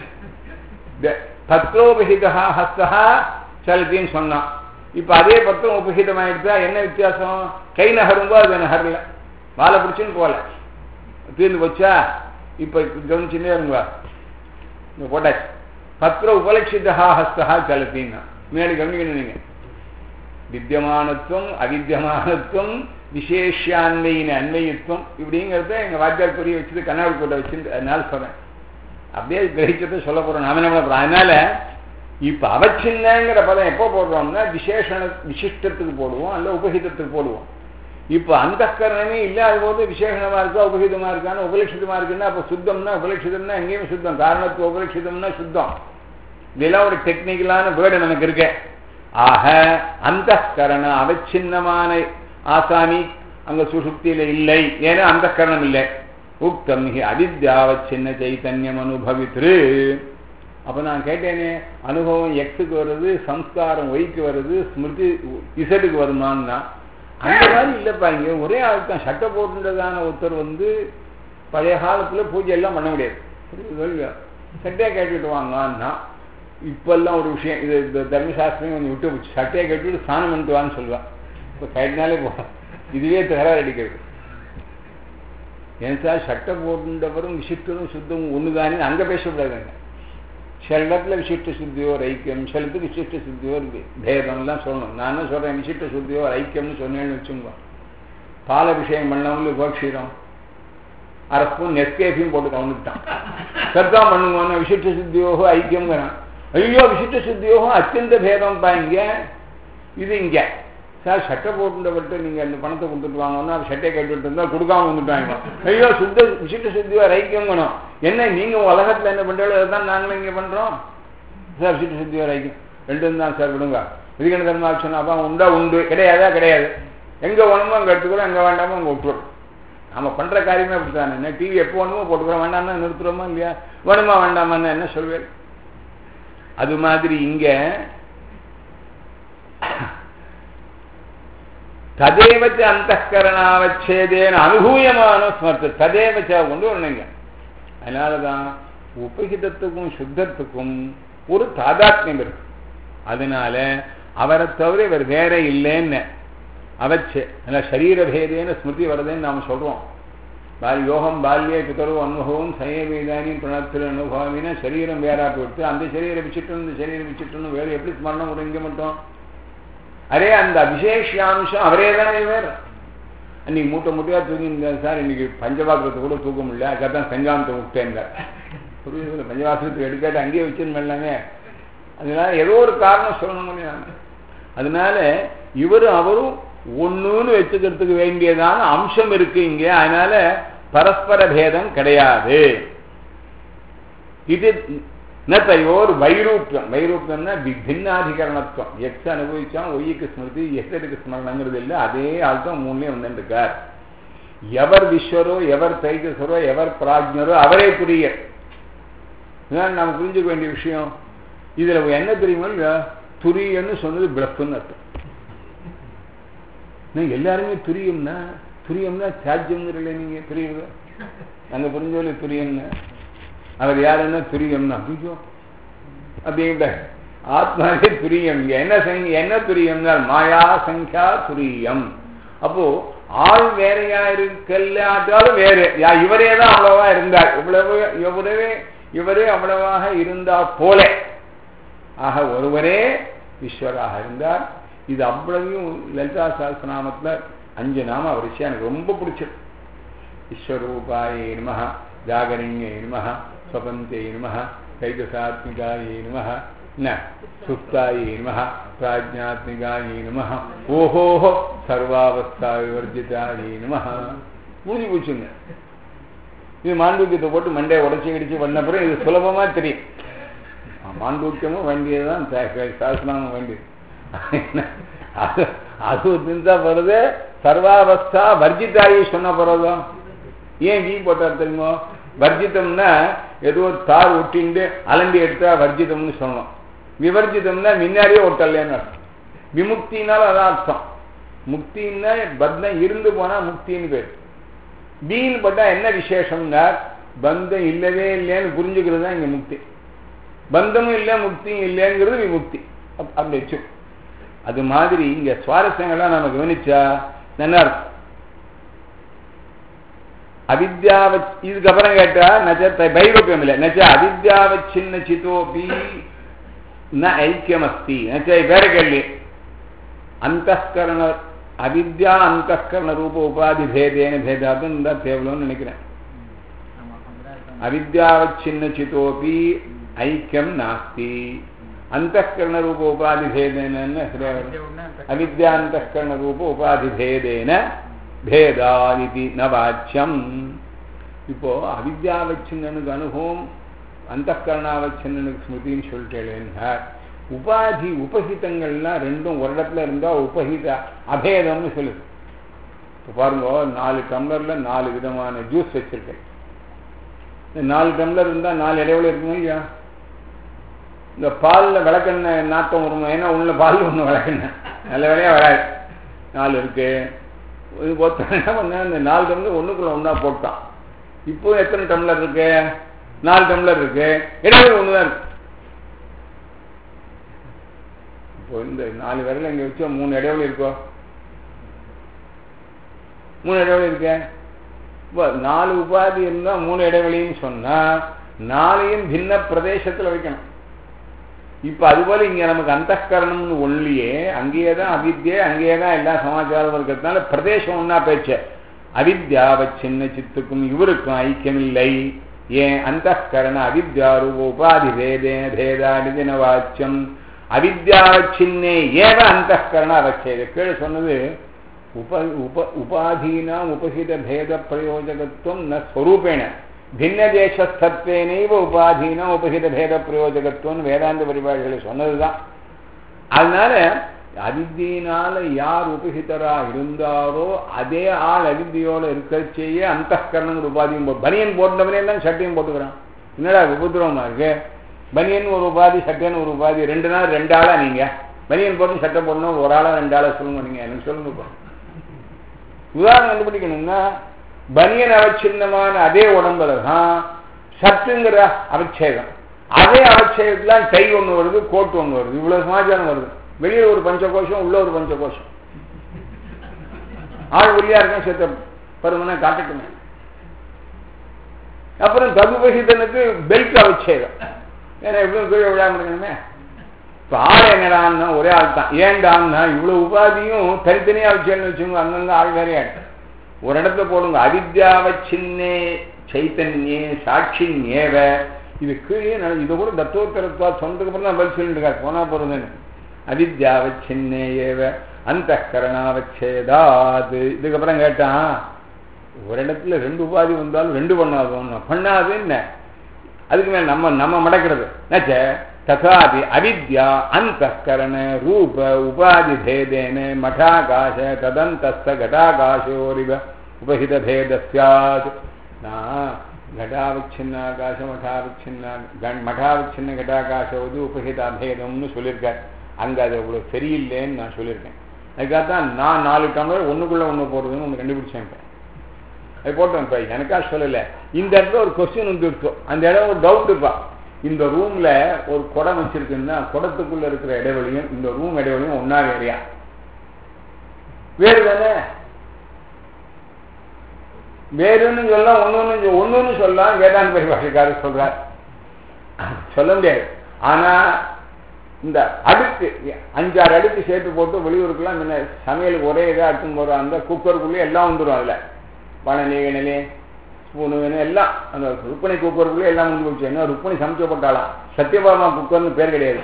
தெரியல பத்ரோபகிதா ஹஸ்தஹா சலத்தின்னு சொன்னான் இப்போ அதே பத்திரம் உபகிதமாயிடுச்சா என்ன வித்தியாசம் கை நகரும்போது அது நகரல வாழை பிடிச்சுன்னு போகல தீர்ந்து போச்சா இப்போ கவனிச்சுட்டே இருங்க இங்கே போட்டாச்சு பத்திர உபலட்சிதா ஹஸ்தா சலத்தின்னா முன்னாடி கவனிக்கணும் நீங்க வித்தியமானத்துவம் அவித்தியமானத்துவம் விசேஷான்மையின் அன்மையத்துவம் இப்படிங்கிறத எங்க வாத்தியார் புரிய வச்சுட்டு கண்ணாடி போட்ட வச்சுட்டு அதனால சொல்றேன் அப்படியே கிரகிச்சதை சொல்ல போறோம் நாம என்ன பண்ண போறோம் அதனால இப்ப அவச்சின்னங்கிற பதம் எப்போ போடுறோம்னா விசேஷண விசிஷ்டத்துக்கு போடுவோம் அல்ல உபகிதத்துக்கு போடுவோம் இப்போ அந்த கரணமே இல்லாத போது விசேஷணமா இருக்கா உபகிதமா இருக்கான்னு உபலட்சிதமா இருக்குன்னா அப்போ சுத்தம்னா உபலட்சிதம்னா எங்கேயுமே சுத்தம் காரணத்துவ உபலட்சிதம்னா சுத்தம் இதெல்லாம் ஒரு டெக்னிக்கலான வேர்டு நமக்கு இருக்கு ஆக அந்த கரண அவச்சின்னமான ஆசாமி அங்க சுசுப்தியில இல்லை ஏன்னா அந்த கரணம் இல்லை உக்தம் ஹி அவித்யாவச்சின்ன சைத்தன்யம் அனுபவித்ரு அப்ப நான் கேட்டேனே அனுபவம் எக்ஸுக்கு வருது சம்ஸ்காரம் ஒய்க்கு வருது ஸ்மிருதி இசட்டுக்கு வருமான்னா அந்த மாதிரி இல்லைப்பா இங்க ஒரே ஆள் தான் சட்டை போட்டுன்றதான ஒருத்தர் வந்து பழைய காலத்துல பூஜை எல்லாம் பண்ண முடியாது புரியுதோ இல்லையா சட்டையை கேட்டுட்டு வாங்கன்னா இப்பெல்லாம் ஒரு விஷயம் இது இந்த தர்மசாஸ்திரம் கொஞ்சம் விட்டு போச்சு சட்டையை கட்டிட்டு ஸ்நானம் பண்ணிட்டு வான்னு சொல்லுவான் இப்போ கைட்டினாலே போகும் இதுவே தகராறு அடிக்கிறது ஏன் சார் சட்டை போட்டுன்றவரும் விசிஷ்டரும் சுத்தமும் ஒன்று தானே அங்கே பேசக்கூடாதுங்க சில இடத்துல விசிஷ்ட சுத்தியோர் ஐக்கியம் சிலத்துக்கு விசிஷ்ட சுத்தியோர் பேதம்லாம் சொல்லணும் நான் என்ன சொல்கிறேன் விசிஷ்ட சுத்தியோர் ஐக்கியம்னு சொன்னேன்னு வச்சுங்க பால் அபிஷேகம் பண்ணவங்களுக்கு கோக்ஷீரம் அரை ஸ்பூன் நெஸ்கேஃபையும் போட்டு கவுந்துட்டான் சர்தான் பண்ணுங்கன்னு விசிஷ்ட சுத்தியோகோ ஐக்கியங்கிறான் ஐயோ விசிஷ்ட சுத்தியோகம் அத்தியந்த பேதம் இங்க இது இங்க சார் சட்டை போட்டுன்றவர்கிட்ட நீங்க அந்த பணத்தை கொடுத்துட்டு வாங்கன்னா அது சட்டையை கட்டிட்டு இருந்தா கொடுக்காம வந்துட்டாங்க ஐயோ சுத்த விசிஷ்ட சுத்தியோ ஐக்கியங்கணும் என்ன நீங்க உலகத்துல என்ன பண்றீங்களோ அதுதான் நாங்களும் இங்க பண்றோம் சார் விசிஷ்ட சுத்தியோ ஐக்கியம் ரெண்டும் தான் சார் விடுங்க இதுக்கு தர்மா சொன்னா உண்டா உண்டு கிடையாதா கிடையாது எங்க வேணுமோ அங்க எடுத்துக்கிறோம் எங்க வேண்டாமோ அங்க விட்டுறோம் நாம பண்ற காரியமே அப்படித்தானே என்ன டிவி எப்போ வேணுமோ போட்டுக்கிறோம் வேண்டாம்னா நிறுத்துறோமா இல்லையா வேணுமா வேண்டாமான்னு என்ன சொல்வேன் அது மாதிரி இங்க ததேவச்ச அந்த கரணாவச்சேதேன அனுகூயமான ஸ்மர்த்த ததேவச்ச கொண்டு வரணுங்க அதனாலதான் உபகிதத்துக்கும் சுத்தத்துக்கும் ஒரு தாதாத்மியம் இருக்கு அதனால அவரை தவிர இவர் வேற இல்லைன்னு அவச்சே அதனால சரீரபேதேன ஸ்மிருதி வரதேன்னு நாம சொல்றோம் பால் யோகம் பால்யே பிதரோ அனுபவம் சயவேதானியும் பிரணத்தில் அனுபவமினா சரீரம் வேறா போயிட்டு அந்த சரீரம் விசிட்டும் இந்த சரீரம் விசிட்டும் வேறு எப்படி ஸ்மரணம் வரும் இங்க மட்டும் அரே அந்த விசேஷாம்சம் அவரே தானே வேறு அன்னைக்கு மூட்டை மூட்டையா தூங்கி சார் இன்னைக்கு பஞ்சபாத்திரத்தை கூட தூக்க முடியல அதுக்காக செங்காமத்தை விட்டேன் புரியுது பஞ்சபாத்திரத்தை எடுக்காட்டு அங்கேயே வச்சிருந்தேன்லாமே அதனால ஏதோ ஒரு காரணம் சொல்லணும் முடியும் அதனால இவரும் அவரும் ஒண்ணுன்னு வச்சுக்கிறதுக்கு வேண்டியதான அம்சம் இருக்கு இங்க அதனால பரஸ்பர பேதம் கிடையாது இது நத்தையோர் வைரூப்பியம் வைரூப்பியம்னா பின்னாதிகரணத்துவம் எக்ஸ் அனுபவிச்சான் ஒய்க்கு ஸ்மிருதி எஸ்எருக்கு ஸ்மரணங்கிறது இல்லை அதே ஆள் தான் மூணுலேயும் வந்துருக்கார் எவர் விஸ்வரோ எவர் தைகசரோ எவர் பிராஜ்ஞரோ அவரே புரிய இதான் நாம் புரிஞ்சுக்க வேண்டிய விஷயம் இதுல என்ன தெரியுமோ இல்லையா துரியன்னு சொன்னது பிளப்புன்னு அர்த்தம் எல்லாருமே துரியம்னா துரியம்னா தியாஜ்யங்கிறல நீங்க புரியுது நாங்க புரிஞ்சோல துரியம்னு அவர் யாருன்னா துரியம்னா ஐயோ அப்படிங்கிற ஆத்மாவே துரியம் என்ன என்ன துரியம்னா மாயா சங்கியா துரியம் அப்போ ஆள் வேறையா இருக்கல்லாட்டாலும் வேறு யா இவரே தான் அவ்வளவா இருந்தார் இவ்வளவு இவரே இவரே அவ்வளவாக இருந்தா போல ஆக ஒருவரே ஈஸ்வராக இருந்தார் இது அவ்வளவையும் லலிதா சாஸ்திரநாமத்தில் அஞ்சு நாம வரிசையா எனக்கு ரொம்ப பிடிச்சது ஈஸ்வரூபாயே நம ஜாகரிங்கே நம ஸ்வபந்தே நம கைகசாத்மிகாயே நம என்ன சுப்தாயே நம பிராஜ்ஞாத்மிகாயே நம ஓஹோஹோ சர்வாவஸ்தா விவர்ஜிதாயே நம மூஞ்சி பூச்சுங்க இது மாண்டூக்கியத்தை போட்டு மண்டையை உடச்சி கிடிச்சு பண்ண பிறகு இது சுலபமா தெரியும் மாண்டூக்கியமும் வேண்டியதுதான் சாஸ்திரமும் வேண்டியது அது அது தின்சா போறது சர்வாவஸ்தா வர்ஜிதாயி சொன்ன போறதும் ஏன் வீ போட்டார் தெரியுமோ வர்ஜிதம்னா ஏதோ ஒரு தார் ஒட்டிண்டு அலண்டி எடுத்தா வர்ஜிதம்னு சொல்லணும் விவர்ஜிதம்னா முன்னாடியே ஒட்டலன்னு அர்த்தம் விமுக்தினால அதான் அர்த்தம் முக்தின்னா பந்தம் இருந்து போனா முக்தின்னு பேர் பீன்னு போட்டா என்ன விசேஷம்னா பந்தம் இல்லவே இல்லைன்னு புரிஞ்சுக்கிறது தான் இங்க முக்தி பந்தமும் இல்லை முக்தியும் இல்லைங்கிறது விமுக்தி அப்படி வச்சு அது மாதிரி இங்க சுவாரஸ்யங்கள்லாம் நம்ம கவனிச்சா நல்லா இருக்கும் அவித்யாவச் இதுக்கப்புறம் கேட்டா நச்ச த- பைரூபியம் இல்லை நச்ச அவித்யாவச்சின்ன சித்தோபி ந ஐக்கியமஸ்தி நச்ச வேற கேள்வி அந்தஸ்கரண அவித்யா அந்தஸ்கரண ரூப உபாதி பேதேன பேதாதுன்னு தான் தேவலோன்னு நினைக்கிறேன் ஆமா அப்படிதான் இருக்கும் அவித்யாவச்சின்ன சித்தோபி ஐக்கியம் நாஸ்தி அந்தஸ்கரண ரூப உபாதி பேதேன சரியா வரும் இது ஒண்ணு அந்த அவித்யாந்தஸ்கரண ரூப உபாதி பேதேன பேதாதிதி ந வாச்சியம் இப்போ அவித்யாவச்சின்னனுக்கு அனுபவம் அந்தஸ்கரணாவச்சின்னனுக்கு ஸ்மிருதின்னு சொல்லிட்டேன்னா உபாதி உபகிதங்கள்லாம் ரெண்டும் ஒரு இடத்துல இருந்தா உபகித அபேதம்னு சொல்லுது இப்போ பாருங்க நாலு டம்ளர்ல நாலு விதமான ஜூஸ் வச்சிருக்கேன் இந்த நாலு டம்ளர் இருந்தா நாலு இடைவெளி இருக்குங்க இல்லையா இந்த பாலில் விளக்கெண்ணெய் நாட்டம் வருமா ஏன்னா உள்ள பால் ஒன்று விளக்கெண்ணெய் நல்ல வேலையாக வராது நாலு இருக்கு இது ஒருத்தன் என்ன பண்ண இந்த நாலு டம்ளர் ஒன்றுக்குள்ள ஒன்றா போட்டான் இப்போ எத்தனை டம்ளர் இருக்கு நாலு டம்ளர் இருக்கு இடைவெளி ஒன்று தான் இருக்கு இப்போ இந்த நாலு விரல் இங்கே வச்சா மூணு இடைவெளி இருக்கோ மூணு இடைவெளி இருக்கு இப்போ நாலு உபாதி இருந்தால் மூணு இடைவெளின்னு சொன்னால் நாளையும் பின்ன பிரதேசத்தில் வைக்கணும் இப்போ அதுபோல இங்கே நமக்கு அந்தகரணம்னு ஒன்லியே அங்கேயே தான் அவித்யே அங்கேயே தான் எல்லா சமாச்சாரம் இருக்கிறதுனால பிரதேசம் ஒன்றா பேச்சு அவித்யாவ சின்ன சித்துக்கும் இவருக்கும் ஐக்கியம் இல்லை ஏன் அந்தகரண அவித்யாரூப உபாதி பேதேன பேதாடிதின வாச்சியம் அவித்யாவச்சின்னே ஏவ அந்தகரண அவச்சேது கீழே சொன்னது உப உப உபாதீனாம் உபகித பேத பிரயோஜகத்துவம் ந ஸ்வரூபேண பின்ன தேசஸ்தத்வேனைவ உபாதீன உபகித பேத பிரயோஜகத்துவம்னு வேதாந்த பரிபாடிகளை சொன்னதுதான் அதனால அவித்தியினால யார் உபகிதரா இருந்தாரோ அதே ஆள் அவித்தியோட இருக்கிறச்சேயே அந்தகரணங்கிற உபாதியும் போ பனியன் போட்டவனே தான் சட்டையும் போட்டுக்கிறான் என்னடா உபதிரவமா இருக்கு பனியன் ஒரு உபாதி சட்டைன்னு ஒரு உபாதி ரெண்டு நாள் ரெண்டு ஆளா நீங்க பனியன் போட்டு சட்டை போடணும் ஒரு ஆளா ரெண்டு ஆளா சொல்லுங்க நீங்க எனக்கு சொல்லுங்க இப்போ. உதாரணம் கண்டுபிடிக்கணும்னா பனியன் அவச்சின்னமான அதே உடம்புல தான் சத்துங்கிற அவச்சேதம் அதே அவச்சேதத்துல டை ஒண்ணு வருது கோட் ஒண்ணு வருது இவ்வளவு சமாச்சாரம் வருது வெளியே ஒரு பஞ்சகோஷம் உள்ள ஒரு பஞ்சகோஷம் ஆள் ஒல்லியா இருக்கும் சேர்த்த பருமனை காட்டட்டுமே அப்புறம் தகுபகிதனுக்கு பெல்ட் அவச்சேதம் ஏன்னா எப்படியும் கீழே விழாம இருக்கணுமே இப்போ ஆள் என்னடான்னா ஒரே ஆள் தான் ஏன்டான்னா இவ்வளவு உபாதியும் தனித்தனியா வச்சேன்னு வச்சுக்கோங்க அங்கங்க ஆள் வேறையா இருக்கு. ஒரு இடத்துல போடுங்க அவித்யாவ சின்னே சைத்தன்யே சாட்சின்யேவ இது கீழே நான் இதை கூட தத்துவத்தரத்துவா சொன்னதுக்கு அப்புறம் தான் பதில் சொல்லிட்டு இருக்காரு போனா போறதுன்னு அவித்யாவ சின்னே ஏவ அந்த கரணாவச்சேதாது இதுக்கப்புறம் கேட்டான் ஒரு இடத்துல ரெண்டு உபாதி வந்தாலும் ரெண்டு பண்ணாதும் பண்ணாது என்ன அதுக்கு மேல நம்ம நம்ம மடக்கிறது நச்ச ததாபி அவித்யா அந்தகரண ரூப உபாதி பேதேன மடாகாச ததந்தஸ்த கடாகாசோரிவ உபஹித பேத சாத் நான் கடாவிச்சின்னாகாச மடாவிச்சின்னா கண் மடாவிச்சின்ன கடாகாசவது உபஹித அபேதம்னு சொல்லியிருக்கார் அங்கே அது அவ்வளோ சரியில்லைன்னு நான் சொல்லியிருக்கேன் அதுக்காக தான் நான் நாலு டம்ளர் ஒன்றுக்குள்ளே ஒன்று போடுறதுன்னு ஒன்று கண்டுபிடிச்சேன் இப்ப. அது போட்டோம் இப்போ எனக்கா சொல்லலை இந்த இடத்துல ஒரு கொஸ்டின் வந்து இருக்கும் அந்த இடம் ஒரு டவுட்டுப்பா இந்த ரூம்ல ஒரு குடம் வச்சிருக்குன்னா குடத்துக்குள்ள இருக்கிற இடைவெளியும் இந்த ரூம் இடைவெளியும் ஒன்னா வேறையா வேறு தானே வேறுன்னு சொல்லலாம் ஒன்னொன்னு ஒன்னொன்னு சொல்லலாம் வேதாந்த பரிபாஷக்காரர் சொல்றார் சொல்ல முடியாது ஆனா இந்த அடுக்கு அஞ்சாறு அடுக்கு சேர்த்து போட்டு வெளியூருக்குலாம் முன்ன சமையலுக்கு ஒரே இதாக எடுத்துன்னு போகிறோம் அந்த குக்கருக்குள்ளேயே எல்லாம் வந்துடும் அதில் பனலி கிணலி ஸ்பூனு வேணும் எல்லாம் அந்த ருப்பணி குக்கருக்குள்ளே எல்லாம் வந்து போச்சு என்ன ருப்பணி சமைச்சு போட்டாலாம் சத்யபாமா குக்கர்னு பேர் கிடையாது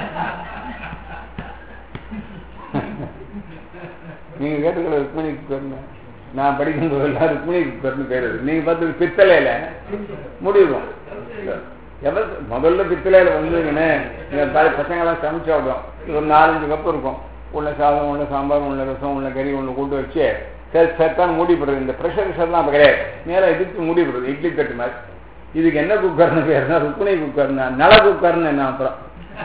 நீங்க கேட்டுக்கல ருக்மிணி குக்கர்னு நான் படிக்கும் போதெல்லாம் ருக்மிணி குக்கர்னு பேர் இருக்கு. நீங்க பார்த்து பித்தளையில முடியும் எவர் முதல்ல பித்தளையில வந்துங்கன்னு நீங்க பாரு பசங்கெல்லாம் சமைச்சு விடுவோம் ஒரு நாலஞ்சு கப்பு இருக்கும் உள்ள சாதம் உள்ள சாம்பார் உள்ள ரசம் உள்ள கறி ஒன்று கூட்டு வச்சு சரி சத்தான் மூடிப்படுறது இந்த ப்ரெஷர் ரிஷர்லாம் அப்போ கிடையாது மேலே இதுக்கு மூடிப்படுறது இட்லி தட்டு மாதிரி இதுக்கு என்ன குக்கர்னு பேருனா ருக்மிணி குக்கர்னா நல குக்கர்னு என்ன அப்புறம்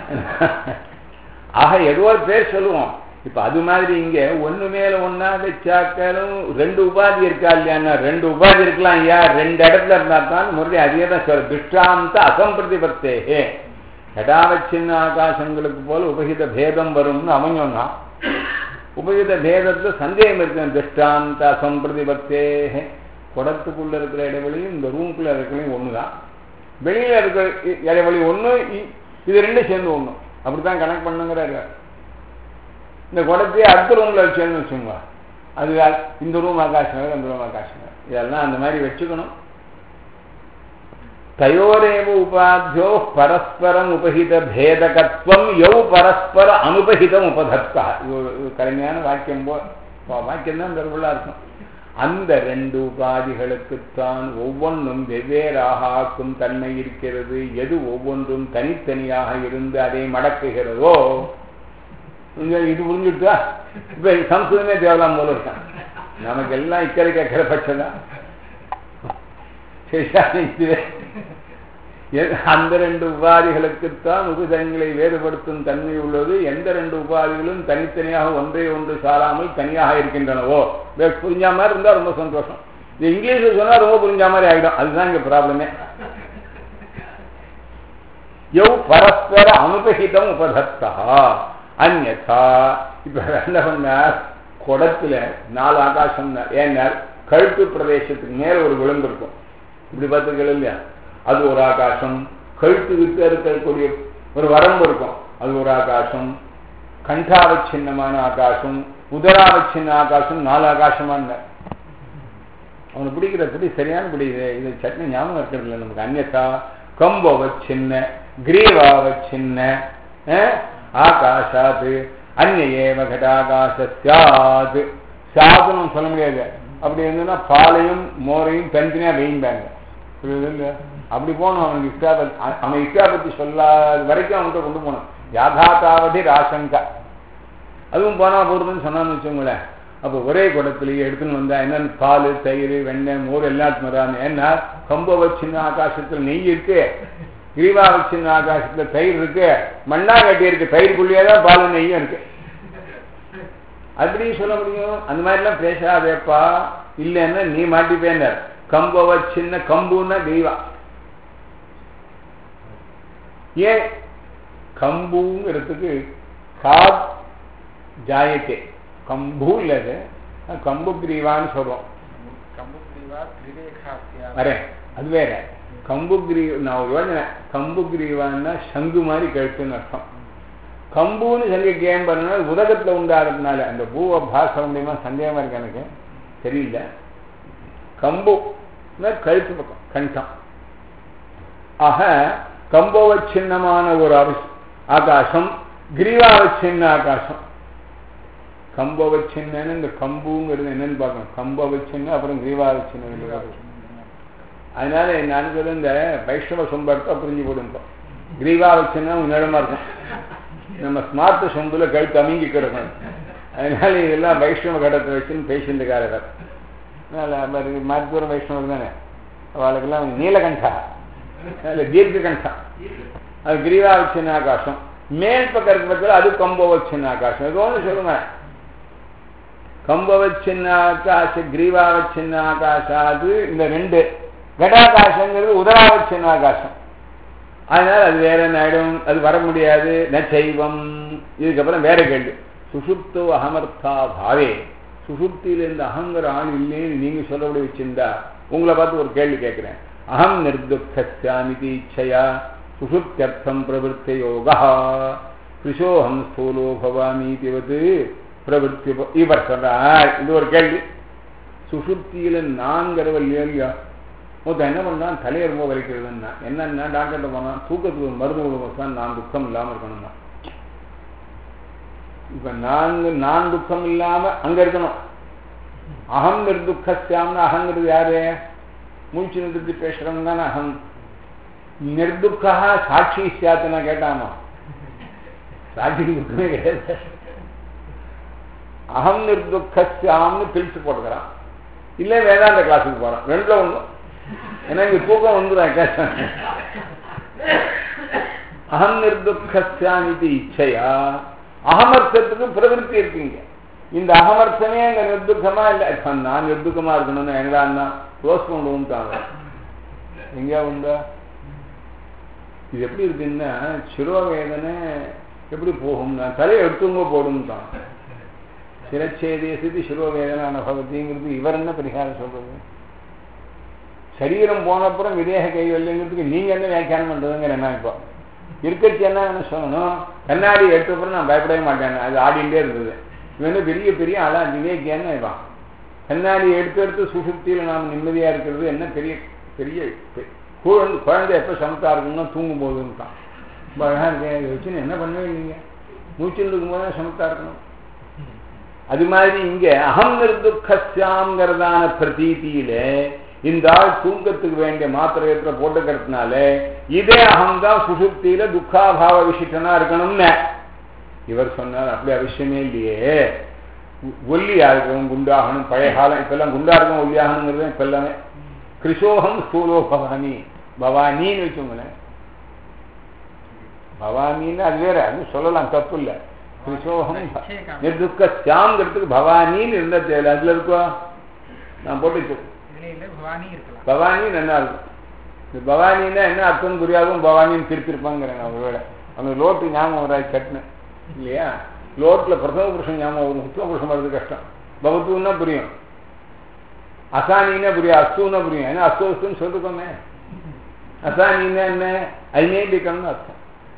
ஆக ஏதோ ஒரு பேர் சொல்லுவோம் இப்ப அது மாதிரி இங்க ஒண்ணு மேல ஒன்னா வச்சாக்காலும் ரெண்டு உபாதி இருக்கா இல்லையான்னா ரெண்டு உபாதி இருக்கலாம் ஐயா ரெண்டு இடத்துல இருந்தா தான் முறையை அதே தான் சொல்ற திருஷ்டாந்த அசம்பிரதிபத்தே கடாவச்சின்ன ஆகாசங்களுக்கு போல உபகித பேதம் வரும்னு அவன் சொன்னான் உபகித பேதத்துல சந்தேகம் இருக்கு திருஷ்டாந்த அசம்பிரதிபத்தே குடத்துக்குள்ள இருக்கிற இடைவெளியும் இந்த ரூமுக்குள்ள இருக்கிறையும் ஒன்று தான் வெளியில இருக்கிற இ- இடைவெளி ஒன்று இது ரெண்டும் சேர்ந்து ஒன்று அப்படித்தான் கணக்கு பண்ணுங்கிறாரு இந்த குடத்தையே அடுத்த ரூம்ல வச்சேன்னு வச்சுங்க அது வே- இந்த ரூம் ஆகாசம் வேறு அந்த ரூம் ஆகாசம் வேறு இதெல்லாம் அந்த மாதிரி வச்சுக்கணும் தயோரேவ உபாத்தியோ பரஸ்பரம் உபஹித பேதகத்துவம் யௌ பரஸ்பர அனுபகிதம் உபதத்தா இது ஒரு இது கடுமையான வாக்கியம் போ வா- வாக்கியம் தான் பெருவுள்ளா இருக்கும் அந்த ரெண்டு உபாதிகளுக்குத்தான் ஒவ்வொன்றும் வெவ்வேறாக ஆக்கும் தன்மை இருக்கிறது எது ஒவ்வொன்றும் தனித்தனியாக இருந்து அதை மடக்குகிறதோ இங்க இது புரிஞ்சுட்டா இப்ப சம்ஸ்கிருதமே தேவலாம் போல இருக்கான் நமக்கு எல்லாம் இக்கரை கேட்கிற பட்சம்தான் சரியா இதுவே எ- அந்த ரெண்டு உபாதிகளுக்குத்தான் உபதங்களை வேறுபடுத்தும் தன்மை உள்ளது எந்த ரெண்டு உபாதிகளும் தனித்தனியாக ஒன்றை ஒன்று சாராமல் தனியாக இருக்கின்றனவோ வே- புரிஞ்ச மாதிரி இருந்தா ரொம்ப சந்தோஷம் இது இங்கிலீஷ்ல சொன்னா ரொம்ப புரிஞ்ச மாதிரி ஆகிடும் அதுதான் இங்க ப்ராப்ளமே யௌ பரஸ்பர அனுபகிதம் உபதத்தா அந்நா இப்ப என்ன பண்ணார் குடத்துல நாலு ஆகாசம் ஏன்னார் கழுத்து பிரதேசத்துக்கு மேல ஒரு விளிம்பு இருக்கும் இப்படி பார்த்துக்கள் இல்லையா அது ஒரு ஆகாசம் கழுத்து விட்டு இருக்கக்கூடிய ஒரு வரம்பு இருக்கும் அது ஒரு ஆகாசம் கண்டாவச்சின்னமான ஆகாசம் உதராவச்சின்ன ஆகாசம் நாலு ஆகாசமான அவனுக்கு பிடிக்கிற பிடி சரியான பிடி இது இது சட்னி ஞாபகம் இருக்கிறது இல்லை நமக்கு அந்நா கம்பவச்சின்ன கிரீவாவச்சின்ன ஆகாஷாத் அந்நேவ கடாகாசாத் சாதுன்னு சொல்ல முடியாது அப்படி இருந்ததுன்னா பாலையும் மோரையும் தனித்தனியா வெயிம்பாங்க புரியுது இல்லையா அப்படி போகணும் அவனுக்கு இஷ்டாபத்தி அவன் இஷ்டாபத்தி சொல்லாத வரைக்கும் அவன்கிட்ட கொண்டு போகணும் யாதாத்தாவதி ராசங்கா அதுவும் போனா போடுறதுன்னு சொன்னான்னு வச்சுங்களேன் அப்போ ஒரே குடத்திலேயே எடுத்துன்னு வந்தா என்னன்னு பால் தயிர் வெண்ணெய் மோர் எல்லாத்துக்கும் வரான்னு ஏன்னா கம்ப வச்சின்ன ஆகாசத்துல நெய் இருக்கு கிரீவா வச்சின்ன ஆகாசத்துல தயிர் இருக்கு மண்ணா கட்டி இருக்கு தயிர்க்குள்ளேயே தான் பால் நெய்யும் இருக்கு அப்படி சொல்ல முடியும் அந்த மாதிரிலாம் பேசாதேப்பா இல்லைன்னா நீ மாட்டிப்பேன் கம்பவ சின்ன கம்புன்னா தெய்வா ஏன் கம்புங்கிறதுக்கு காத் ஜாயத்தே கம்பு இல்லை அது கம்பு கிரீவான்னு சொல்றோம் கம்புக்ரீவா திரிரேகாஸ்யா வரேன் அது வேற கம்பு கிரீவ நான் ஒரு யோஜனை கம்பு கிரீவான்னா சங்கு மாதிரி கழுத்துன்னு அர்த்தம் கம்புன்னு சொல்லி கேம் பண்ணா உதகத்துல உண்டாகிறதுனால அந்த பூவை பாச முடியுமா சந்தேகமா இருக்கு எனக்கு தெரியல கம்பு கழுத்து பக்கம் கண்டம் ஆக கம்போவச்சின்னமான ஒரு அரிசி ஆகாசம் கிரீவாவச்சின்ன ஆகாசம் கம்போவச்சின்னு இந்த கம்புங்கிறது என்னன்னு பார்க்கணும் கம்போவச்சின்னு அப்புறம் கிரீவாவச்சின்னு அதனால நான் சொல்ல இந்த வைஷ்ணவ சொம்பர்த்தா புரிஞ்சு போடுங்க கிரீவாவச்சின்னா நிலமா இருக்கும் நம்ம ஸ்மார்ட் சொம்புல கழுத்து அமுங்கி கிடக்கணும் அதனால இதெல்லாம் வைஷ்ணவ கடத்தை வச்சுன்னு பேசிட்டுக்காரர் மருத்துவ வைஷ்ணவர் தானே அவளுக்கெல்லாம் நீலகண்டா அதுல தீர்க்ககண்டா அது கிரீவாவச்சின்ன ஆகாசம் மேல் பக்கம் இருக்க பட்சத்தில் அது கம்போவச்சின்ன ஆகாசம் ஏதோ ஒன்று சொல்லுங்க கம்பவச்சின்ன ஆகாச கிரீவாவச்சின்ன ஆகாசம் அது இந்த ரெண்டு கடாகாசங்கிறது உதராவச்சின்ன ஆகாசம் அதனால அது வேற என்ன ஆயிடும் அது வர முடியாது ந செய்வம் இதுக்கப்புறம் வேற கேள்வி சுசுப்தோ அகமர்த்தா பாவே சுசுப்தியில இந்த அகங்கிற ஆண் இல்லைன்னு நீங்க சொல்லபடி வச்சிருந்தா உங்களை பார்த்து ஒரு கேள்வி கேட்கிறேன் அகம் நிர்துக்காமிதி இச்சையா சுசுப்தியர்த்தம் பிரவருத்த யோகா கிருஷோகம் ஸ்தூலோ பவாமீதிவது பிரவருத்தி இவர் சொல்றார் இது ஒரு கேள்வி சுசுப்தியில நான்கிறவள் இல்லையா மொத்தம் என்ன பண்ணான் தலையை ரொம்ப வலிக்கிறதுன்னா என்னன்னா டாக்டர்கிட்ட போனான் தூக்கத்துக்கு ஒரு மருந்து கொடுக்க நான் துக்கம் இல்லாமல் இருக்கணும்னா இப்ப நான்கு நான் துக்கம் இல்லாம அங்க இருக்கணும் அகம் நிர்துக்கசியாம்னு அகங்கிறது யாரு மூச்சு நிறுத்தி பேசுறவங்க தானே அகம் நிர்துக்கா சாட்சி சியாத்து நான் கேட்டாமா சாட்சி துக்கமே கிடையாது அகம் நிர்துக்கசியாம்னு பிரிச்சு போட்டுக்கிறான் இல்லை வேதாந்த கிளாஸுக்கு போறான் ரெண்டுல ஒண்ணும் ஏன்னா இங்க தூக்கம் வந்துடும் கேட்டேன் அகம் நிர்துக்காமிதி இச்சையா அகமர்த்தத்துக்கு பிரவருத்தி இருக்குங்க இந்த அகமர்த்தமே அங்க நிர்துக்கமா இல்லை இப்ப நான் நிர்துக்கமா இருக்கணும்னு எங்கடான்னா க்ளோஸ் கொண்டு வந்துட்டாங்க எங்கேயா உண்டா இது எப்படி இருக்குன்னா சிரோவேதனை எப்படி போகும்னா தலையை எடுத்துங்க போடும்ட்டான் சிரச்சேதிய சிதி சிரோவேதனை அனுபவத்திங்கிறது இவர் என்ன பரிகாரம் சொல்றது சரீரம் போனப்புறம் விதேக கைவல்யங்கிறதுக்கு நீங்க என்ன வியாக்கியானம் பண்றதுங்கிற என்ன இப்போ இருக்கச்சு என்ன என்ன சொல்லணும் கண்ணாடி எடுத்த அப்புறம் நான் பயப்படவே மாட்டேன் அது ஆடிண்டே இருந்தது இவன் பெரிய பெரிய ஆளா விவேக்கியான்னு இவன் கண்ணாடி எடுத்து எடுத்து சுசுப்தியில் நாம் நிம்மதியா இருக்கிறது என்ன பெரிய பெரிய பெ- குழந்தை குழந்தை எப்போ சமத்தா இருக்கும்னா தூங்கும் போதுன்னுட்டான் ரொம்ப அழகா இருக்கேன் இதை வச்சு என்ன பண்ணவே இல்லைங்க மூச்சில் இருக்கும்போது தான் சமத்தா இருக்கணும் அது மாதிரி இங்க அகம் நிர்துக்கஸ்யாங்கிறதான பிரதீதியில இந்த ஆள் தூக்கத்துக்கு வேண்டிய மாத்திரையத்துல போட்டுக்கிறதுனால இதே அகம் தான் சுசுப்தியில துக்காபாவ விசிட்டனா இருக்கணும்னு இவர் சொன்னார் அப்படி அவசியமே இல்லையே ஒ- ஒல்லியா இருக்கணும் குண்டாகணும் பழைய காலம் இப்பெல்லாம் குண்டா இருக்கணும் ஒல்லியாகணுங்கிறது இப்ப எல்லாமே கிருஷோகம் ஸ்தூலோ பவானி பவானின்னு வச்சுங்களேன் பவானின்னு அது வேற அது சொல்லலாம் தப்பு இல்லை கிருஷோகம் நிர்துக்க சாங்கிறதுக்கு பவானின்னு இருந்த தேவை அதுல இருக்கோ நான் போட்டு வச்சிருக்கேன். இதுல இல்ல பவானி இருக்கலாம் பவானி நல்லா இருக்கும் இந்த பவானின்னா என்ன அர்த்தம் புரியாதும் பவானின்னு திருப்பிருப்பாங்கிறேன் நான் ஒருவேளை அந்த லோட்டு ஞாபகம் வராது சட்னு இல்லையா லோட்ல பிரதம புருஷன் ஞாபகம் வரும் உத்தம புருஷன் வர்றது கஷ்டம் பகத்துன்னா புரியும் அசானின்னா புரியும் அஸ்துன்னா புரியும் ஏன்னா அஸ்து அஸ்துன்னு சொல்லிருக்கோமே அசானின்னா என்ன ஐநேபிக்கம்னு அர்த்தம்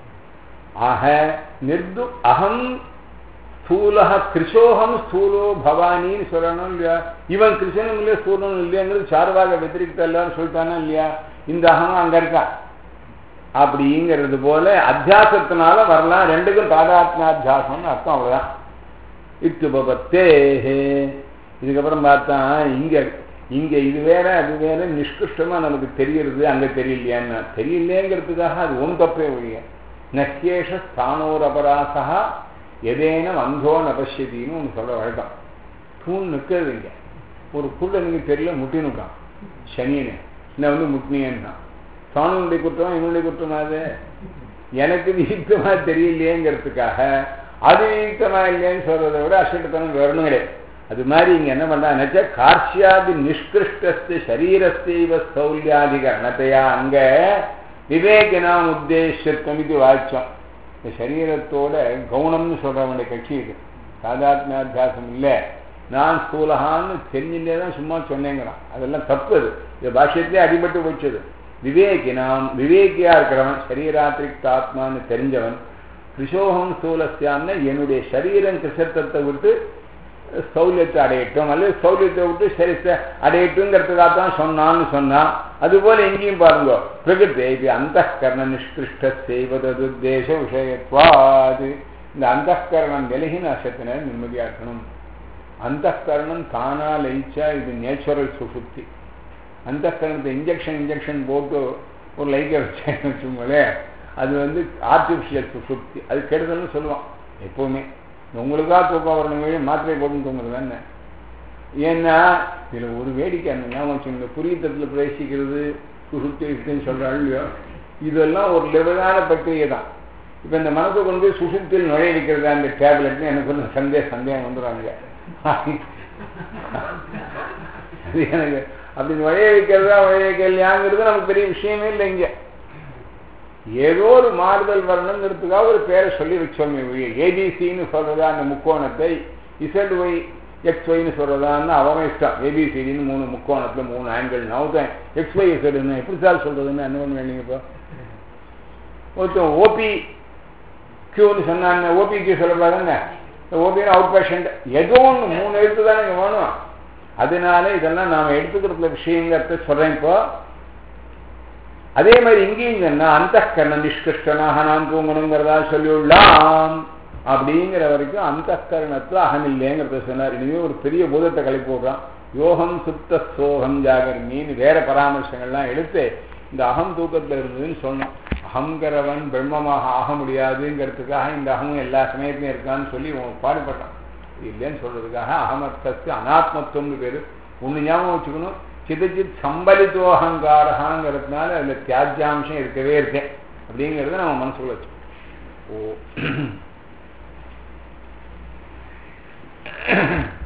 ஆக நிர்து அகம் ஸ்தூலா கிருஷோகம் ஸ்தூலோ பவானின்னு சொல்லணும் இல்லையா இவன் கிருஷ்ணனும் இல்லையா ஸ்தூலனும் இல்லையாங்கிறது சார்வாக வெத்திரிக்கிட்ட எல்லாரும் சொல்லிட்டானா இல்லையா இந்த அகம் அங்க இருக்கா அப்படிங்கிறது போல அத்தியாசத்தினால வரலாம் ரெண்டுக்கும் தாதாத்மாத்தியாசம்னு அர்த்தம் அவ்வளவுதான் இத்துபத்தே இதுக்கப்புறம் பார்த்தா இங்க இங்க இது வேற அது வேற நிஷ்கிருஷ்டமா நமக்கு தெரியறது அங்க தெரியலையான்னு தெரியலையேங்கிறதுக்காக அது ஒன் தப்பே ஒழிய நக்கியேஷ ஸ்தானோர் அபராசா எதேன வந்தோ நபஷ்யத்தின்னு ஒன்று சொல்ற வழக்கம் தூண் நிற்கிறது இங்க ஒரு புள்ள நீங்க தெரியல முட்டினுக்கான் சனியனு என்ன வந்து முட்டினியன்னா தானுடைய குற்றம் இவனுடைய குற்றம் அது எனக்கு வியுக்தமா தெரியலையேங்கிறதுக்காக அது வியுக்தமா இல்லையேன்னு சொல்றதை விட அசட்டத்தனம் வரணும் கிடையாது அது மாதிரி இங்க என்ன பண்ணாச்சு கார்ஷியாதி நிஷ்கிருஷ்டஸ்து சரீரஸ்தேவ ஸ்தௌல்யாதிகரணத்தையா அங்க விவேகினாம் உத்தேசத்துவம் இது வாய்ச்சோம் இந்த சரீரத்தோட கவுனம்னு சொல்றவனுடைய கட்சி இது சாதாத்மியாத்தியாசம் இல்லை நான் ஸ்தூலகான்னு தெரிஞ்சுட்டே தான் சும்மா சொன்னேங்கிறான் அதெல்லாம் தப்பு அது இது பாஷ்யத்திலே அடிபட்டு போச்சது விவேகினாம் விவேகியா இருக்கிறவன் சரீராத்திரிக் ஆத்மான்னு தெரிஞ்சவன் கிருஷோகம் ஸ்தூலஸ்யான்னு என்னுடைய சரீரம் கிருஷத்தத்தை விட்டு சௌரியத்தை அடையட்டும் அல்லது சௌரியத்தை விட்டு சரித்தை அடையட்டுங்கிறதுக்காக தான் சொன்னான்னு சொன்னான் அதுபோல எங்கேயும் பாருங்க பிரகிருதி அந்த கர்ண நிஷ்கிருஷ்ட செய்வது உத்தேச விஷயத்வாது இந்த அந்த கரணம் விலகின அசத்தின நிம்மதியா இருக்கணும் அந்த கரணம் தானா லயிச்சா இது நேச்சுரல் சுசுப்தி அந்த கரணத்தை இன்ஜெக்ஷன் இன்ஜெக்ஷன் போட்டு ஒரு லைட்டை வச்சேன்னு வச்சுக்கோங்களேன் அது வந்து ஆர்டிஃபிஷியல் சுசுப்தி அது கெடுதல்னு சொல்லுவான் எப்பவுமே உங்களுக்காக தூக்கம் வரணும் வேணும் மாத்திரை போட்டு தூங்குறது தானே ஏன்னா இதில் ஒரு வேடிக்கை அந்த ஞாபகம் வச்சுக்கோங்க புரியத்தத்தில் பிரவேசிக்கிறது சுசுப்தி இருக்குன்னு சொல்கிறாள் இல்லையோ இதெல்லாம் ஒரு லெவலான பிரக்கிரியை தான் இப்போ இந்த மனசை கொண்டு போய் சுசுப்தியில் நுழைய வைக்கிறது அந்த டேப்லெட்னு எனக்கு ஒரு சந்தேக சந்தேகம் வந்துடுறாங்க அது எனக்கு அப்படி நுழைய வைக்கிறதா நுழைய வைக்கலையாங்கிறது நமக்கு பெரிய விஷயமே இல்லை இங்கே ஏதோ ஒரு மாறுதல் வரணுங்கிறதுக்காக ஒரு பேரை சொல்லி வச்சோமே ஏபிசின்னு சொல்றதா அந்த முக்கோணத்தை இசட் ஒய் எக்ஸ் ஒய்னு சொல்றதான்னு அவன் இஷ்டம் ஏபிசிடின்னு மூணு முக்கோணத்துல மூணு ஆங்கிள் நவுத்தேன் எக்ஸ் ஒய் இசட்னு எப்படி சார் சொல்றதுன்னு என்ன பண்ண வேண்டிங்க இப்போ ஒருத்தன் ஓபி கியூன்னு சொன்னாங்க ஓபி கியூ சொல்லக்கூடாதுங்க ஓபின்னு அவுட் பேஷண்ட் ஏதோ ஒன்று மூணு எழுத்து தானே இங்கே வேணும் அதனால இதெல்லாம் நாம் எடுத்துக்கிறதுல விஷயங்கிறத சொல்றேன் இப்போ அதே மாதிரி இங்கேயும் சொன்னா அந்த கண்ண நிஷ்கிருஷ்டனாக நான் தூங்கணுங்கிறதா சொல்லியுள்ளாம் அப்படிங்கிற வரைக்கும் அந்த கரணத்துல அகமில்லைங்கிறத சொன்னார் இனிமே ஒரு பெரிய பூதத்தை கலப்பி போடுறான் யோகம் சுத்த சோகம் ஜாகர்மின்னு வேற பராமர்சங்கள்லாம் எடுத்து இந்த அகம் தூக்கத்தில் இருந்ததுன்னு சொன்னோம் அகங்கிறவன் பிரம்மமாக ஆக முடியாதுங்கிறதுக்காக இந்த அகமும் எல்லா சமயத்திலையும் இருக்கான்னு சொல்லி உனக்கு பாடுபட்டான் இல்லைன்னு சொல்றதுக்காக அகமத்தத்து அனாத்மத்துவம்னு பேரு ஒன்று ஞாபகம் வச்சுக்கணும் சிதச்சித் சம்பலித்தோகங்காரகாங்கிறதுனால அதில் தியாஜ்யாம்சம் இருக்கவே இருக்கேன் அப்படிங்கிறத நம்ம மனசுக்குள்ள வச்சு ஓ